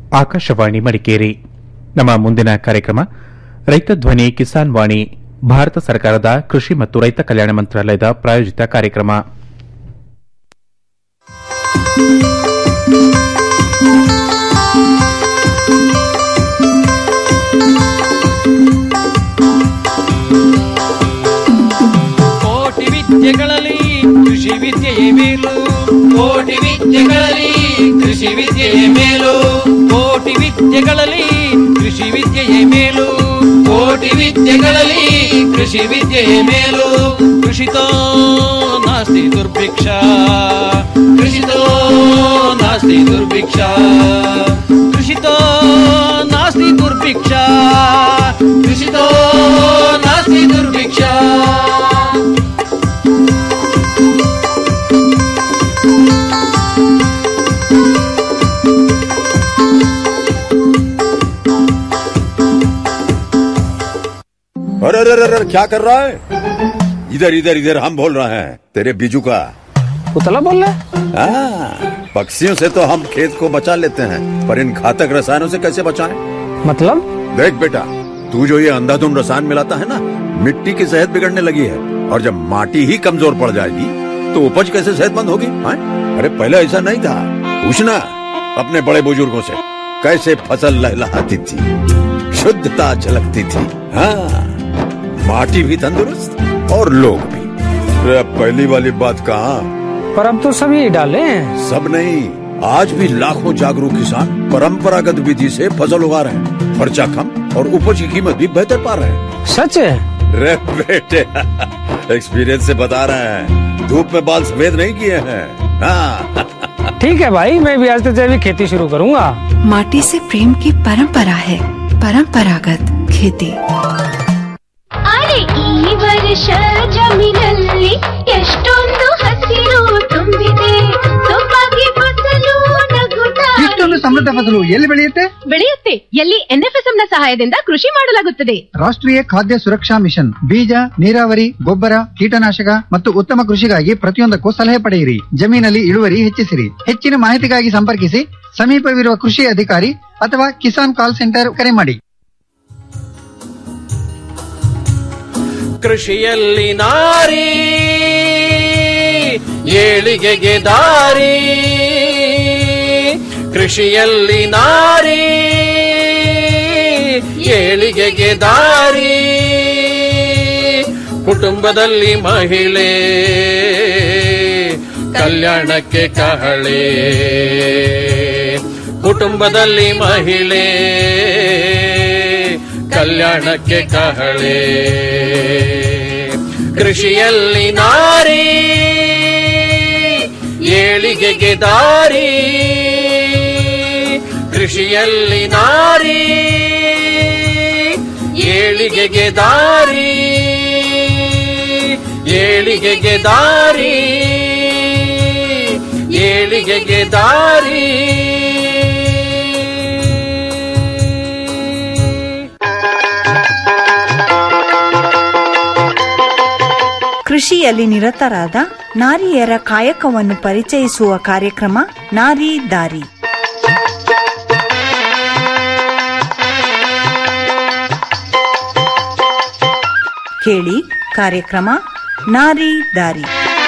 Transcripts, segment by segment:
ಆಕಾಶವಾಣಿ ಮಡಿಕೇರಿ ನಮ್ಮ ಮುಂದಿನ ಕಾರ್ಯಕ್ರಮ ರೈತ ಧ್ವನಿ ಕಿಸಾನ್ ವಾಣಿ ಭಾರತ ಸರ್ಕಾರದ ಕೃಷಿ ಮತ್ತು ರೈತ ಕಲ್ಯಾಣ ಮಂತ್ರಾಲಯದ ಪ್ರಾಯೋಜಿತ ಕಾರ್ಯಕ್ರಮ ಕೋಟಿ ವಿದ್ಯೆಗಳಲ್ಲಿ ಕೃಷಿ ವಿದ್ಯೆಯೇ ಮೇಲು ಕೋಟಿ ವಿದ್ಯೆಗಳಲ್ಲಿ ಕೃಷಿ ವಿದ್ಯೆಯೇ ಮೇಲು ಕೋಟಿ ವಿದ್ಯೆಗಳಲ್ಲಿ ಕೃಷಿ ವಿದ್ಯೆಯೇ ಮೇಲು ಕೋಟಿ ವಿದ್ಯೆಗಳಲ್ಲಿ ಕೃಷಿ ವಿದ್ಯೆಯೇ ಮೇಲು ಕೃಷಿತೋ ನಾಸ್ತಿ ದುರ್ಭಿಕ್ಷ ಕೃಷಿತೋ ನಾಸ್ತಿ ದುರ್ಭಿಕ್ಷ ಕೃಷಿತೋ ನಾಸ್ತಿ ದುರ್ಭಿಕ್ಷ ಕೃಷಿತೋ ನಾಸ್ತಿ ದುರ್ಭಿಕ್ಷ अरे अरे अरे अरे, क्या कर रहा है इधर इधर इधर हम बोल रहे हैं तेरे बीजू का उतला बोल रहा है हाँ, पक्षियों से तो हम खेत को बचा लेते हैं पर इन घातक रसायनों से कैसे बचाएं? मतलब देख बेटा तू जो ये अंधाधुंध रसायन मिलाता है ना मिट्टी की सेहत बिगड़ने लगी है और जब माटी ही कमजोर पड़ जाएगी तो उपज कैसे सेहतमंद होगी हाँ? अरे पहले ऐसा नहीं था पूछना अपने बड़े बुजुर्गों से कैसे फसल लहलहाती थी शुद्धता झलकती थी हाँ माटी भी तंदुरुस्त और लोग भी अरे अब पहली वाली बात कहाँ पर अब तो सभी डाले हैं सब नहीं आज भी लाखों जागरूक किसान परंपरागत विधि से फसल उगा रहे हैं खर्चा कम और उपज की कीमत भी बेहतर पा रहे हैं सच है रे बेटे एक्सपीरियंस से बता रहे हैं धूप में बाल सफेद नहीं किए हैं हाँ ठीक है भाई मैं भी आज से जैविक खेती शुरू करूंगा माटी से प्रेम की परंपरा है परंपरागत खेती ಅರೆ ಈ ವರ್ಷ ಜಮೀನಲ್ಲಿ ಎಷ್ಟೊಂದು ಹಸಿರು ತುಂಬಿದೆ ಸೊಬಗೆ ಫಸಲು ನಗುತ್ತಾ ಇಷ್ಟೊಂದು ಸಮೃದ್ಧ ಫಸಲು ಎಲ್ಲಿ ಬೆಳೆಯುತ್ತೆ ಬೆಳೆಯುತ್ತೆ ಎಲ್ಲಿ ಎನ್ಎಫ್ಎಸ್ಎಂ ನ ಸಹಾಯದಿಂದ ಕೃಷಿ ಮಾಡಲಾಗುತ್ತದೆ ರಾಷ್ಟ್ರೀಯ ಖಾದ್ಯ ಸುರಕ್ಷಾ ಮಿಷನ್ ಬೀಜ ನೀರಾವರಿ ಗೊಬ್ಬರ ಕೀಟನಾಶಕ ಮತ್ತು ಉತ್ತಮ ಕೃಷಿಗಾಗಿ ಪ್ರತಿಯೊಂದಕ್ಕೂ ಸಲಹೆ ಪಡೆಯಿರಿ ಜಮೀನಲ್ಲಿ ಇಳುವರಿ ಹೆಚ್ಚಿಸಿರಿ ಹೆಚ್ಚಿನ ಮಾಹಿತಿಗಾಗಿ ಸಂಪರ್ಕಿಸಿ ಸಮೀಪವಿರುವ ಕೃಷಿ ಅಧಿಕಾರಿ ಅಥವಾ ಕಿಸಾನ್ ಕಾಲ್ ಸೆಂಟರ್ ಕರೆ ಮಾಡಿ ಕೃಷಿಯಲ್ಲಿ ನಾರಿ ಏಳಿಗೆಗೆ ದಾರಿ ಕೃಷಿಯಲ್ಲಿ ನಾರಿ ಏಳಿಗೆಗೆ ದಾರಿ ಕುಟುಂಬದಲ್ಲಿ ಮಹಿಳೆ ಕಲ್ಯಾಣಕ್ಕೆ ಕಹಳೆ ಕುಟುಂಬದಲ್ಲಿ ಮಹಿಳೆ ಕಲ್ಯಾಣಕ್ಕೆ ಕಹಳೆ ಕೃಷಿಯಲ್ಲಿ ನಾರಿ ಏಳಿಗೆಗೆ ದಾರಿ ಕೃಷಿಯಲ್ಲಿ ನಾರಿ ಏಳಿಗೆಗೆ ದಾರಿ ಏಳಿಗೆಗೆ ದಾರಿ ಏಳಿಗೆಗೆ ದಾರಿ ಕೃಷಿಯಲ್ಲಿ ನಿರತರಾದ ನಾರಿಯರ ಕಾಯಕವನ್ನು ಪರಿಚಯಿಸುವ ಕಾರ್ಯಕ್ರಮ ನಾರಿ ದಾರಿ ಕೇಳಿ ಕಾರ್ಯಕ್ರಮ ನಾರಿ ದಾರಿ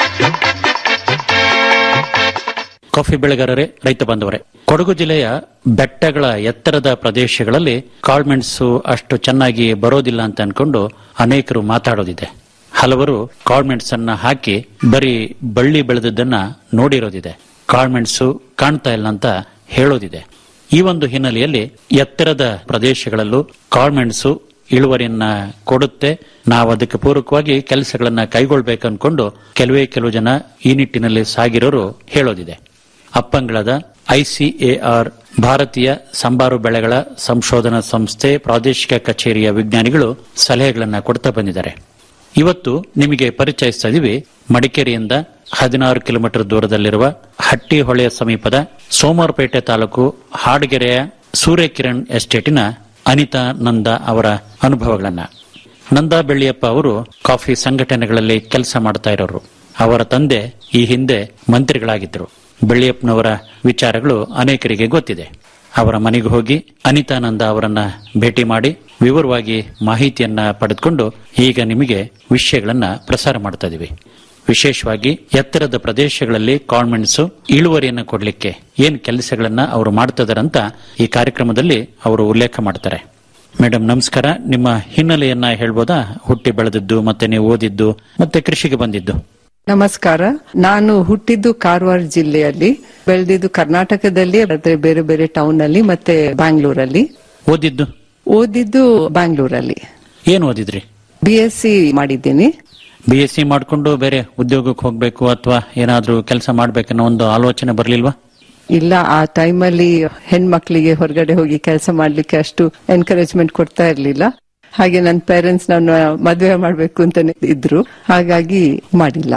ಕಾಫಿ ಬೆಳೆಗಾರರೇ ರೈತ ಬಾಂಧವರೇ ಕೊಡಗು ಜಿಲ್ಲೆಯ ಬೆಟ್ಟಗಳ ಎತ್ತರದ ಪ್ರದೇಶಗಳಲ್ಲಿ ಕಾಳ್ಮೆಣಸು ಅಷ್ಟು ಚೆನ್ನಾಗಿ ಬರೋದಿಲ್ಲ ಅಂತ ಅನ್ಕೊಂಡು ಅನೇಕರು ಮಾತಾಡೋದಿದೆ ಹಲವರು ಕಾಳ್ಮೆಣಸನ್ನ ಹಾಕಿ ಬರೀ ಬಳ್ಳಿ ಬೆಳೆದದ್ದನ್ನ ನೋಡಿರೋದಿದೆ ಕಾಳ್ಮೆಣಸು ಕಾಣ್ತಾ ಇಲ್ಲ ಅಂತ ಹೇಳೋದಿದೆ ಈ ಒಂದು ಹಿನ್ನೆಲೆಯಲ್ಲಿ ಎತ್ತರದ ಪ್ರದೇಶಗಳಲ್ಲೂ ಕಾಳ್ಮೆಣಸು ಇಳುವರಿಯನ್ನ ಕೊಡುತ್ತೆ ನಾವು ಅದಕ್ಕೆ ಪೂರಕವಾಗಿ ಕೆಲಸಗಳನ್ನ ಕೈಗೊಳ್ಬೇಕು ಅನ್ಕೊಂಡು ಕೆಲವೇ ಕೆಲವು ಜನ ಈ ನಿಟ್ಟಿನಲ್ಲಿ ಸಾಗಿರೋರು ಹೇಳೋದಿದೆ ಅಪ್ಪಂಗಳದ ಐಸಿಎಆರ್ ಭಾರತೀಯ ಸಂಬಾರು ಬೆಳೆಗಳ ಸಂಶೋಧನಾ ಸಂಸ್ಥೆ ಪ್ರಾದೇಶಿಕ ಕಚೇರಿಯ ವಿಜ್ಞಾನಿಗಳು ಸಲಹೆಗಳನ್ನ ಕೊಡ್ತಾ ಬಂದಿದ್ದಾರೆ ಇವತ್ತು ನಿಮಗೆ ಪರಿಚಯಿಸ್ತಾ ಇದೀವಿ ಮಡಿಕೇರಿಯಿಂದ ಹದಿನಾರು ಕಿಲೋಮೀಟರ್ ದೂರದಲ್ಲಿರುವ ಹಟ್ಟಿಹೊಳೆಯ ಸಮೀಪದ ಸೋಮವಾರಪೇಟೆ ತಾಲೂಕು ಹಾಡಗೆರೆಯ ಸೂರ್ಯಕಿರಣ್ ಎಸ್ಟೇಟಿನ ಅನಿತಾ ನಂದ ಅವರ ಅನುಭವಗಳನ್ನ ನಂದಾ ಬೆಳ್ಳಿಯಪ್ಪ ಅವರು ಕಾಫಿ ಸಂಘಟನೆಗಳಲ್ಲಿ ಕೆಲಸ ಮಾಡ್ತಾ ಇರೋರು ಅವರ ತಂದೆ ಈ ಹಿಂದೆ ಮಂತ್ರಿಗಳಾಗಿದ್ದರು ಬೆಳ್ಳಿಯಪ್ಪನವರ ವಿಚಾರಗಳು ಅನೇಕರಿಗೆ ಗೊತ್ತಿದೆ ಅವರ ಮನೆಗೆ ಹೋಗಿ ಅನಿತಾನಂದ ಅವರನ್ನ ಭೇಟಿ ಮಾಡಿ ವಿವರವಾಗಿ ಮಾಹಿತಿಯನ್ನ ಪಡೆದುಕೊಂಡು ಈಗ ನಿಮಗೆ ವಿಷಯಗಳನ್ನ ಪ್ರಸಾರ ಮಾಡ್ತಾ ಇದೀವಿ ವಿಶೇಷವಾಗಿ ಎತ್ತರದ ಪ್ರದೇಶಗಳಲ್ಲಿ ಕಾನ್ವೆಂಟ್ಸ್ ಇಳುವರಿಯನ್ನು ಕೊಡಲಿಕ್ಕೆ ಏನ್ ಕೆಲಸಗಳನ್ನ ಅವರು ಮಾಡ್ತಿದಾರಂತ ಈ ಕಾರ್ಯಕ್ರಮದಲ್ಲಿ ಅವರು ಉಲ್ಲೇಖ ಮಾಡ್ತಾರೆ ಮೇಡಮ್ ನಮಸ್ಕಾರ ನಿಮ್ಮ ಹಿನ್ನೆಲೆಯನ್ನ ಹೇಳ್ಬೋದಾ ಹುಟ್ಟಿ ಬೆಳೆದಿದ್ದು ಮತ್ತೆ ನೀವು ಓದಿದ್ದು ಮತ್ತೆ ಕೃಷಿಗೆ ಬಂದಿದ್ದು ನಮಸ್ಕಾರ ನಾನು ಹುಟ್ಟಿದ್ದು ಕಾರವಾರ ಜಿಲ್ಲೆಯಲ್ಲಿ ಬೆಳೆದಿದ್ದು ಕರ್ನಾಟಕದಲ್ಲಿ ಮತ್ತೆ ಬೇರೆ ಬೇರೆ ಟೌನ್ ಅಲ್ಲಿ ಮತ್ತೆ ಬ್ಯಾಂಗ್ಳೂರಲ್ಲಿ ಓದಿದ್ದು ಓದಿದ್ದು ಬ್ಯಾಂಗ್ಳೂರಲ್ಲಿ ಏನ್ ಓದಿದ್ರಿ ಬಿ ಎಸ್ ಸಿ ಮಾಡಿದ್ದೀನಿ ಬಿ ಎಸ್ ಸಿ ಮಾಡ್ಕೊಂಡು ಬೇರೆ ಉದ್ಯೋಗಕ್ಕೆ ಹೋಗ್ಬೇಕು ಅಥವಾ ಏನಾದ್ರೂ ಕೆಲಸ ಮಾಡ್ಬೇಕನ್ನೋ ಒಂದು ಆಲೋಚನೆ ಬರ್ಲಿಲ್ವಾ ಇಲ್ಲ ಆ ಟೈಮಲ್ಲಿ ಹೆಣ್ಮಕ್ಳಿಗೆ ಹೊರಗಡೆ ಹೋಗಿ ಕೆಲಸ ಮಾಡ್ಲಿಕ್ಕೆ ಅಷ್ಟು ಎನ್ಕರೇಜ್ಮೆಂಟ್ ಕೊಡ್ತಾ ಇರ್ಲಿಲ್ಲ ಹಾಗೆ ನನ್ನ ಪೇರೆಂಟ್ಸ್ ನನ್ನ ಮದುವೆ ಮಾಡ್ಬೇಕು ಅಂತಾನೆ ಇದ್ರು ಹಾಗಾಗಿ ಮಾಡಿಲ್ಲ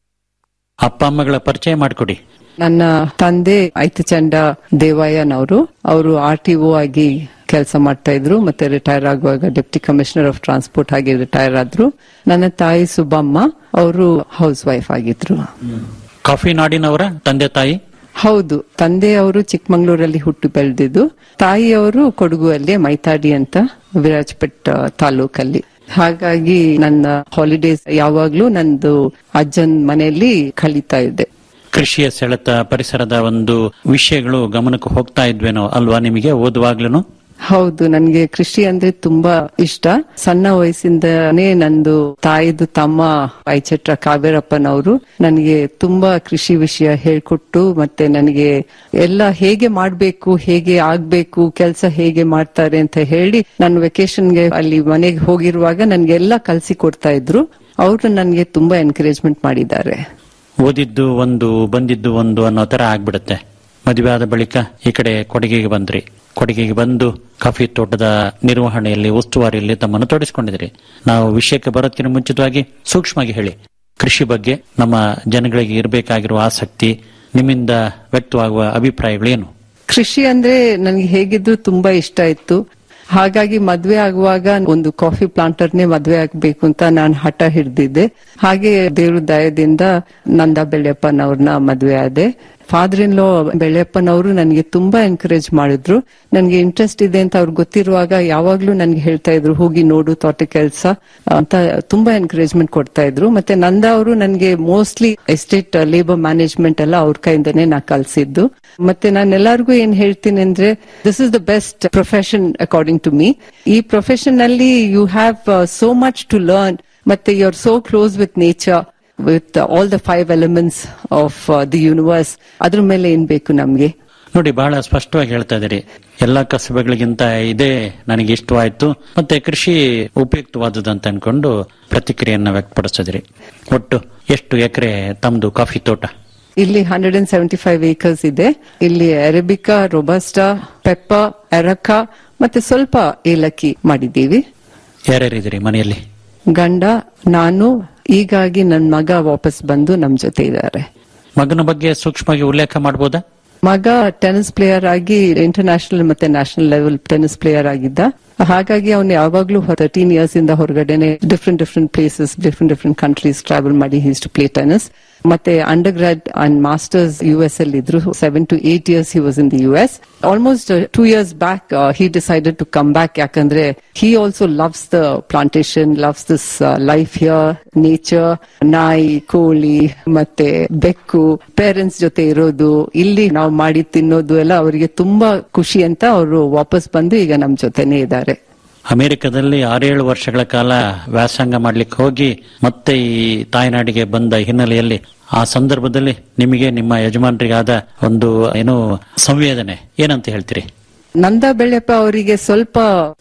ಅಪ್ಪ ಅಮ್ಮಗಳ ಪರಿಚಯ ಮಾಡ್ಕೊಡಿ ನನ್ನ ತಂದೆ ಐತಚಂಡ ದೇವಯ್ಯನವರು ಅವರು ಆರ್ ಟಿ ಒ ಆಗಿ ಕೆಲಸ ಮಾಡ್ತಾ ಇದ್ರು ಮತ್ತೆ ರಿಟೈರ್ ಆಗುವಾಗ ಡೆಪ್ಟಿ ಕಮಿಷನರ್ ಆಫ್ ಟ್ರಾನ್ಸ್ಪೋರ್ಟ್ ಆಗಿ ರಿಟೈರ್ ಆದ್ರು ನನ್ನ ತಾಯಿ ಸುಬ್ಬಮ್ಮ ಅವರು ಹೌಸ್ ವೈಫ್ ಆಗಿದ್ರು ಕಾಫಿ ನಾಡಿನವರ ತಂದೆ ತಾಯಿ ಹೌದು ತಂದೆಯವರು ಚಿಕ್ಕಮಂಗ್ಳೂರಲ್ಲಿ ಹುಟ್ಟು ಬೆಳೆದಿದ್ದು ತಾಯಿಯವರು ಕೊಡಗುಯಲ್ಲಿ ಮೈತಾಡಿ ಅಂತ ವಿರಾಜಪೇಟ್ ತಾಲೂಕಲ್ಲಿ ಹಾಗಾಗಿ ನನ್ನ ಹಾಲಿಡೇಸ್ ಯಾವಾಗ್ಲೂ ನಂದು ಅಜ್ಜನ್ ಮನೆಯಲ್ಲಿ ಕಳೀತಾ ಇದ್ದೆ ಕೃಷಿಯ ಸೆಳೆತ ಪರಿಸರದ ಒಂದು ವಿಷಯಗಳು ಗಮನಕ್ಕೆ ಹೋಗ್ತಾ ಇದ್ವೇನೋ ಅಲ್ವಾ ನಿಮಗೆ ಓದುವಾಗ್ಲೂ ಹೌದು ನನ್ಗೆ ಕೃಷಿ ಅಂದ್ರೆ ತುಂಬಾ ಇಷ್ಟ ಸಣ್ಣ ವಯಸ್ಸಿಂದನೇ ನಂದು ತಾಯಿದು ತಮ್ಮ ಐಚಟ್ರ ಕಾವೇರಪ್ಪನವರು ನನಗೆ ತುಂಬಾ ಕೃಷಿ ವಿಷಯ ಹೇಳ್ಕೊಟ್ಟು ಮತ್ತೆ ನನಗೆ ಎಲ್ಲ ಹೇಗೆ ಮಾಡ್ಬೇಕು ಹೇಗೆ ಆಗ್ಬೇಕು ಕೆಲಸ ಹೇಗೆ ಮಾಡ್ತಾರೆ ಅಂತ ಹೇಳಿ ನಾನು ವೆಕೇಶನ್ಗೆ ಅಲ್ಲಿ ಮನೆಗೆ ಹೋಗಿರುವಾಗ ನನ್ಗೆಲ್ಲ ಕಲ್ಸಿ ಕೊಡ್ತಾ ಇದ್ರು ಅವರು ನನ್ಗೆ ತುಂಬಾ ಎನ್ಕರೇಜ್ಮೆಂಟ್ ಮಾಡಿದ್ದಾರೆ ಓದಿದ್ದು ಒಂದು ಬಂದಿದ್ದು ಒಂದು ಅನ್ನೋ ತರ ಆಗ್ಬಿಡುತ್ತೆ ಮದುವೆ ಆದ ಬಳಿಕ ಈ ಕಡೆ ಕೊಡಗಿಗೆ ಬಂದ್ರಿ ಕೊಡಗಿಗೆ ಬಂದು ಕಾಫಿ ತೋಟದ ನಿರ್ವಹಣೆಯಲ್ಲಿ ಉಸ್ತುವಾರಿಯಲ್ಲಿ ತಮ್ಮನ್ನು ತೊಡಗಿಸಿಕೊಂಡಿದ್ರಿ ನಾವು ವಿಷಯಕ್ಕೆ ಬರೋದಕ್ಕಿಂತ ಮುಂಚಿತವಾಗಿ ಸೂಕ್ಷ್ಮವಾಗಿ ಹೇಳಿ ಕೃಷಿ ಬಗ್ಗೆ ನಮ್ಮ ಜನಗಳಿಗೆ ಇರಬೇಕಾಗಿರುವ ಆಸಕ್ತಿ ನಿಮ್ಮಿಂದ ವ್ಯಕ್ತವಾಗುವ ಅಭಿಪ್ರಾಯಗಳೇನು ಕೃಷಿ ಅಂದ್ರೆ ನನಗೆ ಹೇಗಿದ್ರು ತುಂಬಾ ಇಷ್ಟ ಇತ್ತು ಹಾಗಾಗಿ ಮದ್ವೆ ಆಗುವಾಗ ಒಂದು ಕಾಫಿ ಪ್ಲಾಂಟರ್ನೇ ಮದ್ವೆ ಆಗ್ಬೇಕು ಅಂತ ನಾನು ಹಠ ಹಿಡ್ದಿದ್ದೆ ಹಾಗೆ ದೇವ್ರ ದಯದಿಂದ ನಂದ ಬೆಳ್ಳೆಪ್ಪನವ್ರನ್ನ ಮದ್ವೆ ಆದೆ ಫಾದರ್ ಇನ್ ಲೋ ಬೆಳ್ಳೆಪ್ಪನವರು ನನಗೆ ತುಂಬಾ ಎನ್ಕರೇಜ್ ಮಾಡಿದ್ರು ನನಗೆ ಇಂಟ್ರೆಸ್ಟ್ ಇದೆ ಅಂತ ಅವ್ರಿಗೆ ಗೊತ್ತಿರುವಾಗ ಯಾವಾಗ್ಲೂ ನನ್ಗೆ ಹೇಳ್ತಾ ಇದ್ರು ಹೋಗಿ ನೋಡು ತೋಟ ಕೆಲಸ ಅಂತ ತುಂಬಾ ಎನ್ಕರೇಜ್ಮೆಂಟ್ ಕೊಡ್ತಾ ಇದ್ರು ಮತ್ತೆ ನಂದ ಅವರು ನನಗೆ ಮೋಸ್ಟ್ಲಿ ಎಸ್ಟೇಟ್ ಲೇಬರ್ ಮ್ಯಾನೇಜ್ಮೆಂಟ್ ಎಲ್ಲ ಅವ್ರ ಕೈಯಿಂದನೇ ನಾ ಕಲ್ಸಿದ್ದು ಮತ್ತೆ ನಾನು ಎಲ್ಲರಿಗೂ ಏನ್ ಹೇಳ್ತೀನಿ ಅಂದ್ರೆ this is the best profession according to me ಈ ಪ್ರೊಫೆಷನ್ ಅಲ್ಲಿ you have so much to learn ಮತ್ತೆ you are so close with nature with all the five elements of the universe ಅದ್ರ ಮೇಲೆ ಏನ್ ಬೇಕು ನಮ್ಗೆ ನೋಡಿ ಬಹಳ ಸ್ಪಷ್ಟವಾಗಿ ಹೇಳ್ತಾ ಇದ್ದೀರಿ ಎಲ್ಲಾ ಕಸಬೆಗಳಿಗಿಂತ ಇದೇ ನನಗೆ ಇಷ್ಟವಾಯ್ತು ಮತ್ತೆ ಕೃಷಿ ಉಪಯುಕ್ತವಾದದ್ದು ಅಂತ ಅನ್ಕೊಂಡು ಪ್ರತಿಕ್ರಿಯೆಯನ್ನ ವ್ಯಕ್ತಪಡಿಸಿದ್ರಿ ಒಟ್ಟು ಎಷ್ಟು ಎಕರೆ ತಮ್ದು ಕಾಫಿ ತೋಟ ಇಲ್ಲಿ hundred and seventy five acres ಇದೆ ಇಲ್ಲಿ ಅರೇಬಿಕಾ ರೊಬಸ್ಟಾ ಪೆಪ್ಪ ಎರಕ ಮತ್ತೆ ಸ್ವಲ್ಪ ಏಲಕ್ಕಿ ಮಾಡಿದ್ದೀವಿ ಯಾರ್ಯಾರಿದ್ದೀರಿ ಮನೆಯಲ್ಲಿ ಗಂಡ ನಾನು ಈಗಾಗಿ ನನ್ನ ಮಗ ವಾಪಸ್ ಬಂದು ನಮ್ ಜೊತೆ ಇದ್ದಾರೆ ಮಗನ ಬಗ್ಗೆ ಸೂಕ್ಷ್ಮವಾಗಿ ಉಲ್ಲೇಖ ಮಾಡಬಹುದಾ ಮಗ ಟೆನ್ನಿಸ್ ಪ್ಲೇಯರ್ ಆಗಿ ಇಂಟರ್ನ್ಯಾಷನಲ್ ಮತ್ತೆ ನ್ಯಾಷನಲ್ ಲೆವೆಲ್ ಟೆನ್ನಿಸ್ ಪ್ಲೇಯರ್ ಆಗಿದ್ದ ಹಾಗಾಗಿ ಅವನು ಯಾವಾಗ್ಲೂ ತರ್ಟೀನ್ ಇಯರ್ಸ್ ಇಂದ ಹೊರಗಡೆನೆ different different places different different countries travel ಮಾಡಿ ಹೀಸ್ ಟು ಪ್ಲೇ ಟೆನ್ನಿಸ್ ಮತ್ತೆ under grad and masters U S ಅಲ್ಲಿ ಇದ್ರು seven to eight years he was in the U S almost two years back he decided to come back ಯಾಕಂದ್ರೆ he also loves the plantation loves this life here nature ನಾಯಿ ಕೋಳಿ ಮತ್ತೆ ಬೆಕ್ಕು parents ಜೊತೆ ಇರೋದು ಇಲ್ಲಿ ನಾವು ಮಾಡಿ ತಿನ್ನೋದು ಎಲ್ಲ ಅವರಿಗೆ ತುಂಬಾ ಖುಷಿ ಅಂತ ಅವರು ವಾಪಸ್ ಬಂದು ಈಗ ನಮ್ ಜೊತೆನೆ ಇದ್ದಾರೆ ಅಮೆರಿಕದಲ್ಲಿ ಆರೇಳು ವರ್ಷಗಳ ಕಾಲ ವ್ಯಾಸಂಗ ಮಾಡ್ಲಿಕ್ಕೆ ಹೋಗಿ ಮತ್ತೆ ಈ ತಾಯ್ನಾಡಿಗೆ ಬಂದ ಹಿನ್ನೆಲೆಯಲ್ಲಿ ಆ ಸಂದರ್ಭದಲ್ಲಿ ನಿಮಗೆ ನಿಮ್ಮ ಯಜಮಾನರಿಗಾದ ಒಂದು ಏನು ಸಂವೇದನೆ ಏನಂತ ಹೇಳ್ತೀರಿ ನಂದ ಬೆಳ್ಳೆಪ್ಪ ಅವರಿಗೆ ಸ್ವಲ್ಪ